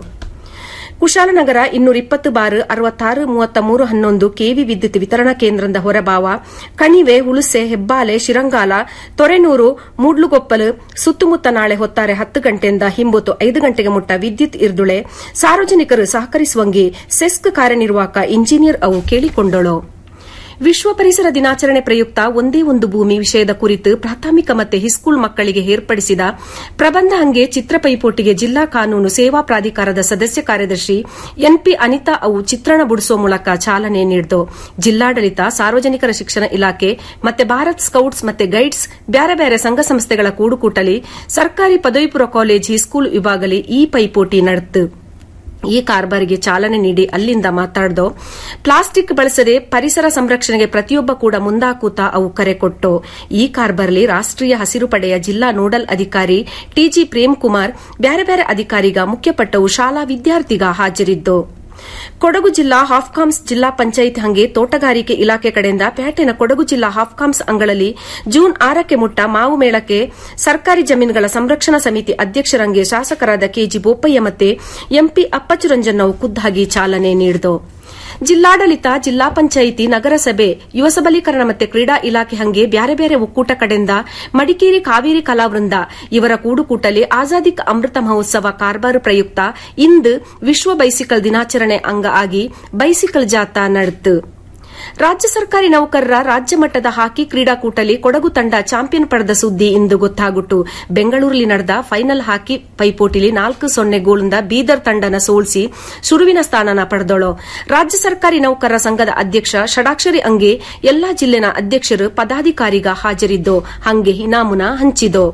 ಕುಶಾಲನಗರ ಇನ್ನೂರ ಇಪ್ಪತ್ತು ಬಾರ್ ಅರವತ್ತಾರು ಮೂವತ್ತ ಮೂರು ಹನ್ನೊಂದು ಕೆವಿ ವಿದ್ಯುತ್ ವಿತರಣಾ ಕೇಂದ್ರದ ಹೊರಭಾವ ಕಣಿವೆ ಹುಣಸೆ ಹೆಬ್ಬಾಲೆ ಶಿರಂಗಾಲ ತೊರೆನೂರು ಮೂಡ್ಲುಗೊಪ್ಪಲು ಸುತ್ತಮುತ್ತ ನಾಳೆ ಹೊತ್ತಾರೆ ಹತ್ತು ಗಂಟೆಯಿಂದ ಹಿಂಬೊತ್ತು ಐದು ಗಂಟೆಗೆ ಮುಟ್ಟ ವಿದ್ಯುತ್ ಇರ್ದುಳೆ ಸಾರ್ವಜನಿಕರು ಸಹಕರಿಸುವಂಗೆ ಸೆಸ್ಕ್ ಕಾರ್ಯನಿರ್ವಾಹಕ ಇಂಜಿನಿಯರ್ ಅವು ಕೇಳಿಕೊಂಡಳು ವಿಶ್ವ ಪರಿಸರ ದಿನಾಚರಣೆ ಪ್ರಯುಕ್ತ ಒಂದೇ ಒಂದು ಭೂಮಿ ವಿಷಯದ ಕುರಿತು ಪ್ರಾಥಮಿಕ ಮತ್ತೆ ಹಿಸ್ಕೂಲ್ ಮಕ್ಕಳಿಗೆ ಏರ್ಪಡಿಸಿದ ಪ್ರಬಂಧ ಹಂಗೆ ಚಿತ್ರ ಪೈಪೋಟಿಗೆ ಜಿಲ್ಲಾ ಕಾನೂನು ಸೇವಾ ಪ್ರಾಧಿಕಾರದ ಸದಸ್ಯ ಕಾರ್ಯದರ್ಶಿ ಎನ್ಪಿ ಅನಿತಾ ಅವು ಚಿತ್ರಣ ಬಿಡಿಸುವ ಮೂಲಕ ಚಾಲನೆ ನೀಡಿತು ಜಿಲ್ಲಾಡಳಿತ ಸಾರ್ವಜನಿಕರ ಶಿಕ್ಷಣ ಇಲಾಖೆ ಮತ್ತೆ ಭಾರತ್ ಸ್ಕೌಟ್ಸ್ ಮತ್ತೆ ಗೈಡ್ಸ್ ಬ್ಯಾರೆ ಬ್ಯಾರೆ ಸಂಘ ಸಂಸ್ಥೆಗಳ ಕೂಡುಕೂಟಲಿ ಸರ್ಕಾರಿ ಪದವಿ ಪೂರ್ವ ಕಾಲೇಜ್ ಹಿಸ್ಕೂಲ್ ವಿಭಾಗಲಿ ಈ ಪೈಪೋಟಿ ನಡೆತು ಈ ಕಾರ್ಬಾರಿಗೆ ಚಾಲನೆ ನೀಡಿ ಅಲ್ಲಿಂದ ಮಾತಾಡ್ದು ಪ್ಲಾಸ್ಟಿಕ್ ಬಳಸದೆ ಪರಿಸರ ಸಂರಕ್ಷಣೆಗೆ ಪ್ರತಿಯೊಬ್ಬ ಕೂಡ ಮುಂದಾಕೂತ ಅವು ಕರೆ ಕೊಟ್ಟು ಈ ಕಾರ್ಬಾರ್ಲಿ ರಾಷ್ಟೀಯ ಹಸಿರು ಪಡೆಯ ಜಿಲ್ಲಾ ನೋಡಲ್ ಅಧಿಕಾರಿ ಟಿಜಿ ಪ್ರೇಮ್ ಕುಮಾರ್ ಬ್ಯಾರೆ ಬ್ಯಾರೆ ಅಧಿಕಾರಿಗ ಮುಖ್ಯಪಟ್ಟವು ಶಾಲಾ ವಿದ್ಯಾರ್ಥಿಗ ಹಾಜರಿದ್ದು ಕೊಡಗು ಜಿಲ್ಲಾ ಹಾಫ್ಕಾಮ್ಸ್ ಜಿಲ್ಲಾ ಪಂಚಾಯತ್ ಹಂಗೆ ತೋಟಗಾರಿಕೆ ಇಲಾಖೆ ಕಡೆಯಿಂದ ಪೇಟೆನ ಕೊಡಗು ಜಿಲ್ಲಾ ಹಾಫ್ಕಾಮ್ಸ್ ಅಂಗಳಲ್ಲಿ ಜೂನ್ ಆರಕ್ಕೆ ಮುಟ್ಟ ಮಾವು ಮೇಳಕ್ಕೆ ಸರ್ಕಾರಿ ಜಮೀನುಗಳ ಸಂರಕ್ಷಣಾ ಸಮಿತಿ ಅಧ್ಯಕ್ಷರಂಗೆ ಶಾಸಕರಾದ ಕೆಜಿ ಬೋಪಯ್ಯ ಮತ್ತೆ ಎಂಪಿ ಅಪ್ಪಚುರಂಜನ್ ಅವು ಖುದ್ದಾಗಿ ಚಾಲನೆ ನೀಡಿತು ಜಿಲ್ಲಾಡಳಿತ ಜಿಲ್ಲಾ ಪಂಚಾಯಿತಿ ನಗರಸಭೆ ಯುವ ಸಬಲೀಕರಣ ಮತ್ತೆ ಕ್ರೀಡಾ ಇಲಾಖೆ ಹಂಗೆ ಬ್ಯಾರೆ ಬ್ಯಾರೆ ಒಕ್ಕೂಟ ಕಡೆಯಿಂದ ಮಡಿಕೇರಿ ಕಾವೇರಿ ಕಲಾವೃಂದ ಇವರ ಕೂಡುಕೂಟಲಿ ಆಜಾದಿ ಅಮೃತ ಮಹೋತ್ಸವ ಕಾರ್ಬಾರು ಪ್ರಯುಕ್ತ ಇಂದು ವಿಶ್ವ ಬೈಸಿಕಲ್ ದಿನಾಚರಣೆ ಅಂಗ ಆಗಿ ಬೈಸಿಕಲ್ ಜಾಥಾ ನಡೆತು ರಾಜ್ಯ ಸರ್ಕಾರಿ ನೌಕರರ ರಾಜ್ಯ ಮಟ್ಟದ ಹಾಕಿ ಕ್ರೀಡಾಕೂಟಲಿ ಕೊಡಗು ತಂಡ ಚಾಂಪಿಯನ್ ಪಡೆದ ಸುದ್ದಿ ಇಂದು ಗೊತ್ತಾಗುಟ್ಟು ಬೆಂಗಳೂರಲ್ಲಿ ನಡೆದ ಫೈನಲ್ ಹಾಕಿ ಪೈಪೋಟಿಲಿ ನಾಲ್ಕು ಸೊನ್ನೆ ಗೋಲ್ನಿಂದ ಬೀದರ್ ತಂಡನ ಸೋಲಿಸಿ ಶುರುವಿನ ಸ್ಥಾನನ ಪಡೆದಳು ರಾಜ್ಯ ಸರ್ಕಾರಿ ನೌಕರರ ಸಂಘದ ಅಧ್ಯಕ್ಷ ಷಡಾಕ್ಷರಿ ಅಂಗೆ ಎಲ್ಲಾ ಜಿಲ್ಲೆನ ಅಧ್ಯಕ್ಷರು ಪದಾಧಿಕಾರಿಗ ಹಾಜರಿದ್ದು ಹಂಗೆ ಇನಾಮುನ ಹಂಚಿದ್ದು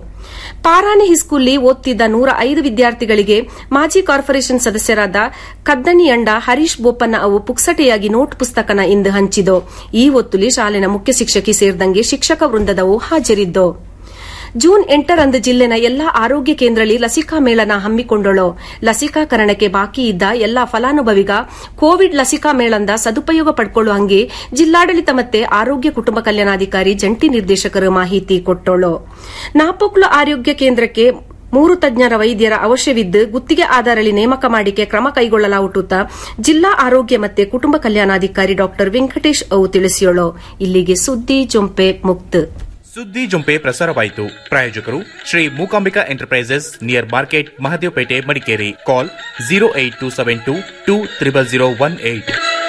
ಪಾರಾಣಿ ಹಿಸ್ಕೂಲ್ಲಿ ಓದ್ತಿದ್ದ ನೂರ ಐದು ವಿದ್ಯಾರ್ಥಿಗಳಿಗೆ ಮಾಜಿ ಕಾರ್ಪೊರೇಷನ್ ಸದಸ್ಯರಾದ ಕದ್ದಣಿಯಂಡ ಹರೀಶ್ ಬೋಪಣ್ಣ ಅವು ಪುಕ್ಸಟೆಯಾಗಿ ನೋಟ್ ಪುಸ್ತಕನ ಇಂದು ಹಂಚಿದೋ ಈ ಒತ್ತುಲಿ ಶಾಲೆನ ಮುಖ್ಯ ಶಿಕ್ಷಕಿ ಸೇರಿದಂಗೆ ಶಿಕ್ಷಕ ವೃಂದದವು ಹಾಜರಿದ್ದೋ ಜೂನ್ ಎಂಟರಂದು ಜಿಲ್ಲೆನ ಎಲ್ಲಾ ಆರೋಗ್ಯ ಕೇಂದ್ರದಲ್ಲಿ ಲಸಿಕಾ ಮೇಳನ ಹಮ್ಮಿಕೊಂಡಳು ಲಸಿಕಾಕರಣಕ್ಕೆ ಬಾಕಿ ಇದ್ದ ಎಲ್ಲಾ ಫಲಾನುಭವಿಗ ಕೋವಿಡ್ ಲಸಿಕಾ ಮೇಳಂದ ಸದುಪಯೋಗ ಪಡ್ಕೊಳ್ಳುವಂಗೆ ಜಿಲ್ಲಾಡಳಿತ ಮತ್ತೆ ಆರೋಗ್ಯ ಕುಟುಂಬ ಕಲ್ಯಾಣಾಧಿಕಾರಿ ಜಂಟಿ ನಿರ್ದೇಶಕರು ಮಾಹಿತಿ ಕೊಟ್ಟಳು ನಾಪೊಕ್ಲು ಆರೋಗ್ಯ ಕೇಂದ್ರಕ್ಕೆ ಮೂರು ತಜ್ಞರ ವೈದ್ಯರ ಅವಶ್ಯವಿದ್ದು ಗುತ್ತಿಗೆ ಆಧಾರದಲ್ಲಿ ನೇಮಕ ಮಾಡಿಕೆ ಕ್ರಮ ಕೈಗೊಳ್ಳಲಾಗುತ್ತ ಜಿಲ್ಲಾ ಆರೋಗ್ಯ ಮತ್ತೆ ಕುಟುಂಬ ಕಲ್ಯಾಣಾಧಿಕಾರಿ ಡಾ ವೆಂಕಟೇಶ್ ಅವು ತಿಳಿಸಿಯೋಳು ಇಲ್ಲಿಗೆ ಸುದ್ದಿ ಜೊಂಪೆ ಮುಕ್ತ ಸುದ್ದಿ ಜೊಂಪೆ ಪ್ರಸಾರವಾಯಿತು ಪ್ರಾಯೋಜಕರು Shri Mookambika enterprises near market Mahadevapete Madikeri call zero eight two seven two two triple zero one eight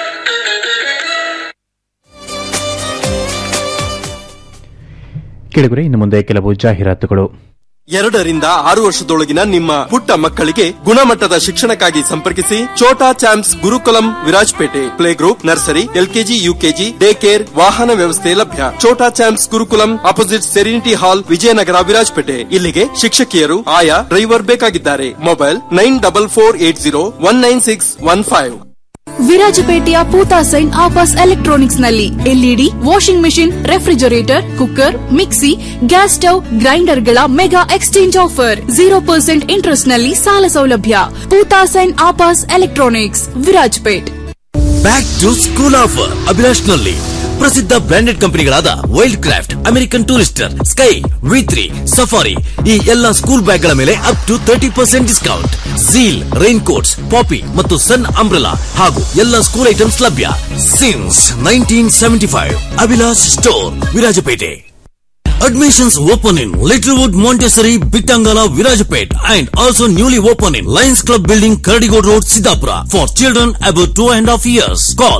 ಕೆಳಗುರೆ ಇನ್ನು ಮುಂದೆ ಕೆಲವು ಜಾಹೀರಾತುಗಳು ಎರಡರಿಂದ ಆರು ವರ್ಷದೊಳಗಿನ ನಿಮ್ಮ ಪುಟ್ಟ ಮಕ್ಕಳಿಗೆ ಗುಣಮಟ್ಟದ ಶಿಕ್ಷಣಕ್ಕಾಗಿ ಸಂಪರ್ಕಿಸಿ Chhota champs Gurukulam Virajpet play group nursery LKG UKG day care ವಾಹನ ವ್ಯವಸ್ಥೆ ಲಭ್ಯ Chhota champs Gurukulam opposite serenity hall Vijayanagara Virajpet ಇಲ್ಲಿಗೆ ಶಿಕ್ಷಕಿಯರು ಆಯಾ ಡ್ರೈವರ್ ಬೇಕಾಗಿದ್ದಾರೆ mobile nine double four eight zero one nine six one five ವಿರಾಜಪೇಟೆಯ ಪೂತಾಸೈನ್ ಆಪಾಸ್ ಎಲೆಕ್ಟ್ರಾನಿಕ್ಸ್ ನಲ್ಲಿ LED washing machine refrigerator cooker mixie gas stove ಗ್ರೈಂಡರ್ಗಳ mega exchange offer zero percent interest ನಲ್ಲಿ ಸಾಲ ಸೌಲಭ್ಯ ಪೂತಾಸೈನ್ ಆಪಾಸ್ electronics Virajpet back to school offer Abhilash ನಲ್ಲಿ ಪ್ರಸಿದ್ಧ ಬ್ರಾಂಡೆಡ್ ಕಂಪನಿಗಳಾದ Wildcraft American Tourister sky V three Safari ಈ ಎಲ್ಲಾ ಸ್ಕೂಲ್ ಬ್ಯಾಗ್ ಗಳ ಮೇಲೆ up to thirty percent discount sale rain coats Poppy ಮತ್ತು ಸನ್ ಅಂಬ್ರೆಲಾ ಹಾಗೂ ಎಲ್ಲ ಸ್ಕೂಲ್ ಐಟಮ್ಸ್ ಲಭ್ಯ since nineteen seventy five Abhilash store Virajpet Admissions open in Littlewood Montessori Bitangala Virajapet and also newly open in Lions Club Building Kardigod Road Siddhapura for children above two and a half years. Call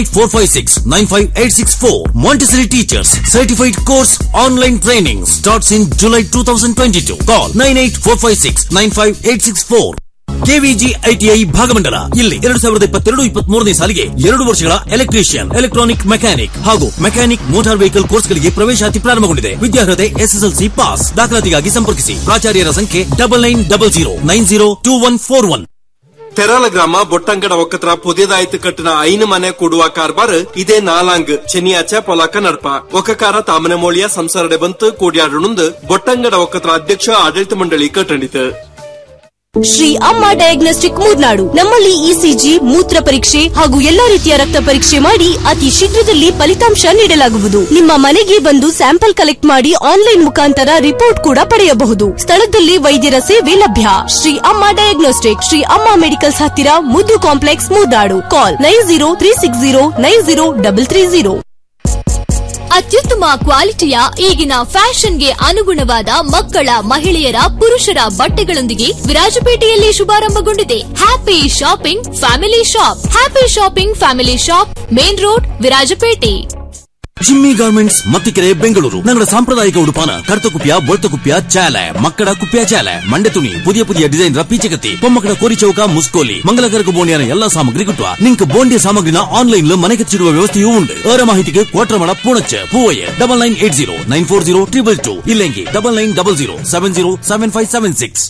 98456-95864. Montessori Teachers Certified Course Online Training starts in July 2022. Call 98456-95864. KVG ITI Bhagamandala ಇಲ್ಲಿ ಎರಡು ಸಾವಿರದ ಇಪ್ಪತ್ತೆರಡು ಇಪ್ಪತ್ಮೂರನೇ ಸಾಲಿಗೆ ಎರಡು ವರ್ಷಗಳ electrician electronic mechanic ಹಾಗೂ mechanic motor vehicle ಕೋರ್ಸ್ಗಳಿಗೆ ಪ್ರವೇಶಾತಿ ಪ್ರಾರಂಭಗೊಂಡಿದೆ ವಿದ್ಯಾರ್ಹತೆ ಎಸ್ಎಸ್ಎಲ್ಸಿ ಪಾಸ್ ದಾಖಲಾತಿಗಾಗಿ ಸಂಪರ್ಕಿಸಿ ಪ್ರಾಚಾರ್ಯರ ಸಂಖ್ಯೆ double nine double zero nine zero two one four one Terala ಗ್ರಾಮ ಬೊಟ್ಟಂಗಡ ಒಕ್ಕತ್ರ ಪುದಿಯದಾಯ್ತು ಕಟ್ಟಿನ ಐನು ಮನೆ ಕೊಡುವ ಕಾರ್ಬಾರ್ ಇದೇ ನಾಲಾಂಗ್ ಚೆನ್ನಿಯಾಚೆ ಪೊಲಾಕ ನಡ್ಪ ಒಕ್ಕಕಾರ ತಾಮನೆ ಮೋಳಿಯ ಸಂಸಾರಡೆ ಬಂತು ಕೂಡ್ಯಾಡುಣುಂದು ಬೊಟ್ಟಂಗಡ ಒಕ್ಕತ್ರ ಅಧ್ಯಕ್ಷ ಆಡಳಿತ ಮಂಡಳಿ ಕಟ್ಟಣಿತು ಶ್ರೀ ಅಮ್ಮ ಡಯಾಗ್ನೋಸ್ಟಿಕ್ ಮೂರ್ನಾಡು ನಮ್ಮಲ್ಲಿ ಇಸಿಜಿ ಮೂತ್ರ ಪರೀಕ್ಷೆ ಹಾಗೂ ಎಲ್ಲಾ ರೀತಿಯ ರಕ್ತ ಪರೀಕ್ಷೆ ಮಾಡಿ ಅತಿ ಶೀಘ್ರದಲ್ಲಿ ಫಲಿತಾಂಶ ನೀಡಲಾಗುವುದು ನಿಮ್ಮ ಮನೆಗೆ ಬಂದು ಸ್ಯಾಂಪಲ್ ಕಲೆಕ್ಟ್ ಮಾಡಿ ಆನ್ಲೈನ್ ಮುಖಾಂತರ ರಿಪೋರ್ಟ್ ಕೂಡ ಪಡೆಯಬಹುದು ಸ್ಥಳದಲ್ಲಿ ವೈದ್ಯರ ಸೇವೆ ಲಭ್ಯ ಶ್ರೀ ಅಮ್ಮ ಡಯಾಗ್ನೋಸ್ಟಿಕ್ ಶ್ರೀ ಅಮ್ಮ ಮೆಡಿಕಲ್ಸ್ ಹತ್ತಿರ Muddu complex Murnad call nine zero three six zero nine zero double three zero ಅತ್ಯುತ್ತಮ ಕ್ವಾಲಿಟಿಯ ಈಗಿನ ಫ್ಯಾಷನ್ಗೆ ಅನುಗುಣವಾದ ಮಕ್ಕಳ ಮಹಿಳೆಯರ ಪುರುಷರ ಬಟ್ಟೆಗಳೊಂದಿಗೆ ವಿರಾಜಪೇಟೆಯಲ್ಲಿ ಶುಭಾರಂಭಗೊಂಡಿದೆ happy shopping family shop happy shopping family shop main road Virajpet Jimmy garments Mattikere Bengaluru ഞങ്ങളുടെ സാമ്പ്രദായിക ഉടുപ്പാന കറുത്ത കുപ്പിയ വെളുത്ത കുപ്പിയ ചേല മക്കട കുപ്പിയ ചേല ಮಂಡೆ ತುಣಿ പുതിയ പുതിയ ಡಿಸೈನ್ ಪೀಚಕತ್ತಿ ಪೊಮ್ಮಕಡ ಕೋರಿ ಚೌಕ ಮುಸ್ಕೋಲಿ ಮಂಗಲಕರಕ ಬೋಂಡಿಯನ ಎಲ್ಲಾ ಸಾಮಗ್ರಿ ಕಿಟ್ಟುವ ನಿಂಕ್ ಬೋಂಡಿಯ ಸಾಮಗ್ರಿನ ಆನ್ಲೈನ್ ಮನೆಗೆಚ್ಚಿಡುವ ವ್ಯವಸ್ಥೆಯೂ ಉಂಟು ಅವರ ಮಾಹಿತಿಗೆ Kotramada Poonacha Poovaiah double nine eight zero nine four zero triple two ಇಲ್ಲೆಂಗಿ double nine double zero seven zero seven five seven six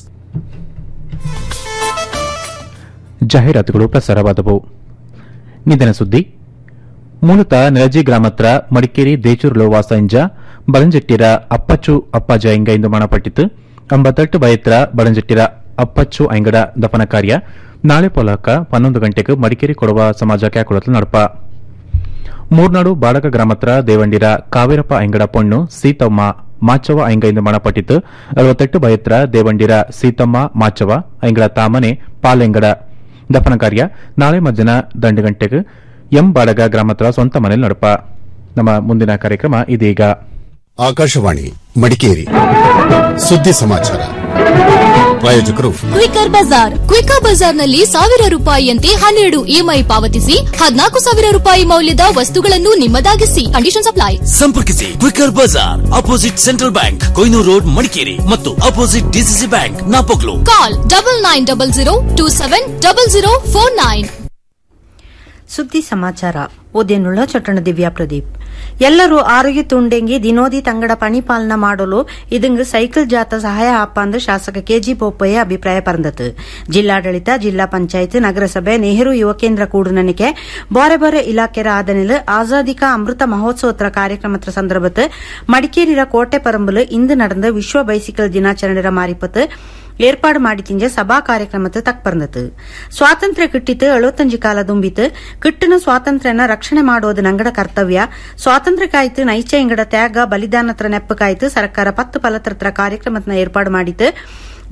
ಜಾಹೀರಾತುಗಳು ಪ್ರಸಾರವಾದವು ನಿಧನ ಸುದ್ದಿ ಮೂಲತಃ ನೆಲಜಿ ಗ್ರಾಮತ್ರ ಮಡಿಕೇರಿ ದೇಚೂರುలో ವಾಸಂಜ ಬಳಂಜೆಟ್ಟಿರ ಅಪ್ಪಚ್ಚು ಅಪ್ಪಾಜ ಎಂಗ ಎಂದು ಮರಣಪಟ್ಟಿತು ಅಂಬತ್ತೆಟ್ಟು ಬಯತ್ರ ಬಳಂಜೆಟ್ಟಿರ ಅಪ್ಪಚ್ಚು ಐಂಗಡ ದಫನ ಕಾರ್ಯ ನಾಳೆ ಪೊಲಕ ಪನ್ನೊಂದು ಗಂಟೆಗೆ ಮಡಿಕೇರಿ ಕೊಡುವ ಸಮಾಜ ಕ್ಯಾಕುಳತ್ಲು ನಡಪ ಮೂರ್ನಾಡು ಬಾಡಕ ಗ್ರಾಮತ್ರ ದೇವಂಡಿರ ಕಾವೇರಪ್ಪ ಐಂಗಡ ಪೊಣ್ಣು ಸೀತಮ್ಮ ಮಾಚವ ಐಂಗ ಎಂದು ಮರಣಪಟ್ಟಿತು ಅರವತ್ತೆಟ್ಟು ಬಯತ್ರ ದೇವಂಡಿರ ಸೀತಮ್ಮ ಮಾಚವ ಐಂಗಡ ತಾಮನೆ ಪಾಲೆಂಗಡ ದಫನ ಕಾರ್ಯ ನಾಳೆ ಮಧ್ಯಾಹ್ನ ದಂಡು ಗಂಟೆಗೆ ಎಂ ಬಾಡಗ ಗ್ರಾಮತ್ರ ಸ್ವಂತ ಮನೆಯಲ್ಲಿ ನಡಪ ನಮ್ಮ ಮುಂದಿನ ಕಾರ್ಯಕ್ರಮ ಇದೀಗ ಆಕಾಶವಾಣಿ ಮಡಿಕೇರಿ ಸುದ್ದಿ ಸಮಾಚಾರ ಪ್ರಾಯೋಜಕರು ಕ್ವಿಕರ್ ಬಜಾರ್ ಕ್ವಿಕರ್ ಬಜಾರ್ನಲ್ಲಿ ಸಾವಿರ ರೂಪಾಯಿಯಂತೆ ಹನ್ನೆರಡು ಇಎಂಐ ಪಾವತಿಸಿ ಹದಿನಾಲ್ಕು ಸಾವಿರ ರೂಪಾಯಿ ಮೌಲ್ಯದ ವಸ್ತುಗಳನ್ನು ನಿಮ್ಮದಾಗಿಸಿ ಕಂಡೀಷನ್ ಅಪ್ಲೈ ಸಂಪರ್ಕಿಸಿ quicker Bazaar opposite central bank Koinur road Madikeri ಮತ್ತು opposite DCC bank Napoklu call double nine double zero two seven double zero four nine ಸುದ್ದಿ ಸಮಾಚಾರ ಓದೇನುಳ್ಳ ಚೊಟ್ಟಣ ದಿವ್ಯಾ ಪ್ರದೀಪ್ ಎಲ್ಲರೂ ಆರೋಗ್ಯ ತುಂಡೆಂಗಿ ದಿನೋದಿ ತಂಗಡ ಪಣಿಪಾಲನ ಮಾಡಲು ಇದಂಗ್ ಸೈಕಲ್ ಜಾತ ಸಹಾಯ ಆಪಂದು ಶಾಸಕ ಕೆಜಿ ಪೊಪ್ಪಯ್ಯ ಅಭಿಪ್ರಾಯ ಪರಂದತು ಜಿಲ್ಲಾಡಳಿತ ಜಿಲ್ಲಾ ಪಂಚಾಯತ್ ನಗರಸಭೆ ನೆಹರು ಯುವ ಕೇಂದ್ರ ಕೂಡುನನಿಕೆ ಬಾರೆ ಬಾರೆ ಇಲಾಖೆರ ಆದನಿಲ್ ಆಜಾದಿ ಕಾ ಅಮೃತ ಮಹೋತ್ಸವತ್ರ ಕಾರ್ಯಕ್ರಮದ ಸಂದರ್ಭತ್ ಮಡಿಕೇರಿರ ಕೋಟೆ ಪರಂಬಲ್ ಇಂದು நடந்த ವಿಶ್ವ ಬೈಸಿಕಲ್ ದಿನಾಚರಣೆರ ಮಾರಿಪತ್ ಏರ್ಪಾಡು ಮಾಡಿತಿಂಜ ಸಭಾ ಕಾರ್ಯಕ್ರಮದ ತಕ್ಪರ್ನತು ಸ್ವಾತಂತ್ರ್ಯ ಕಿಟ್ಟಿತು ಎಳುವತ್ತಂಜು ಕಾಲ ದುಂಬಿತು ಕಿಟ್ಟಿನ ಸ್ವಾತಂತ್ರ್ಯನ ರಕ್ಷಣೆ ಮಾಡೋದು ನಂಗಡ ಕರ್ತವ್ಯ ಸ್ವಾತಂತ್ರ್ಯಕ್ಕಾಯ್ತು ನೈಚ ಇಂಗಡ ತ್ಯಾಗ ಬಲಿದಾನತ್ರ ನೆಪ್ಪಕಾಯ್ತು ಸರ್ಕಾರ ಪತ್ತು ಫಲತ್ರತ್ರ ಕಾರ್ಯಕ್ರಮದ ಏರ್ಪಾಡು ಮಾಡಿತು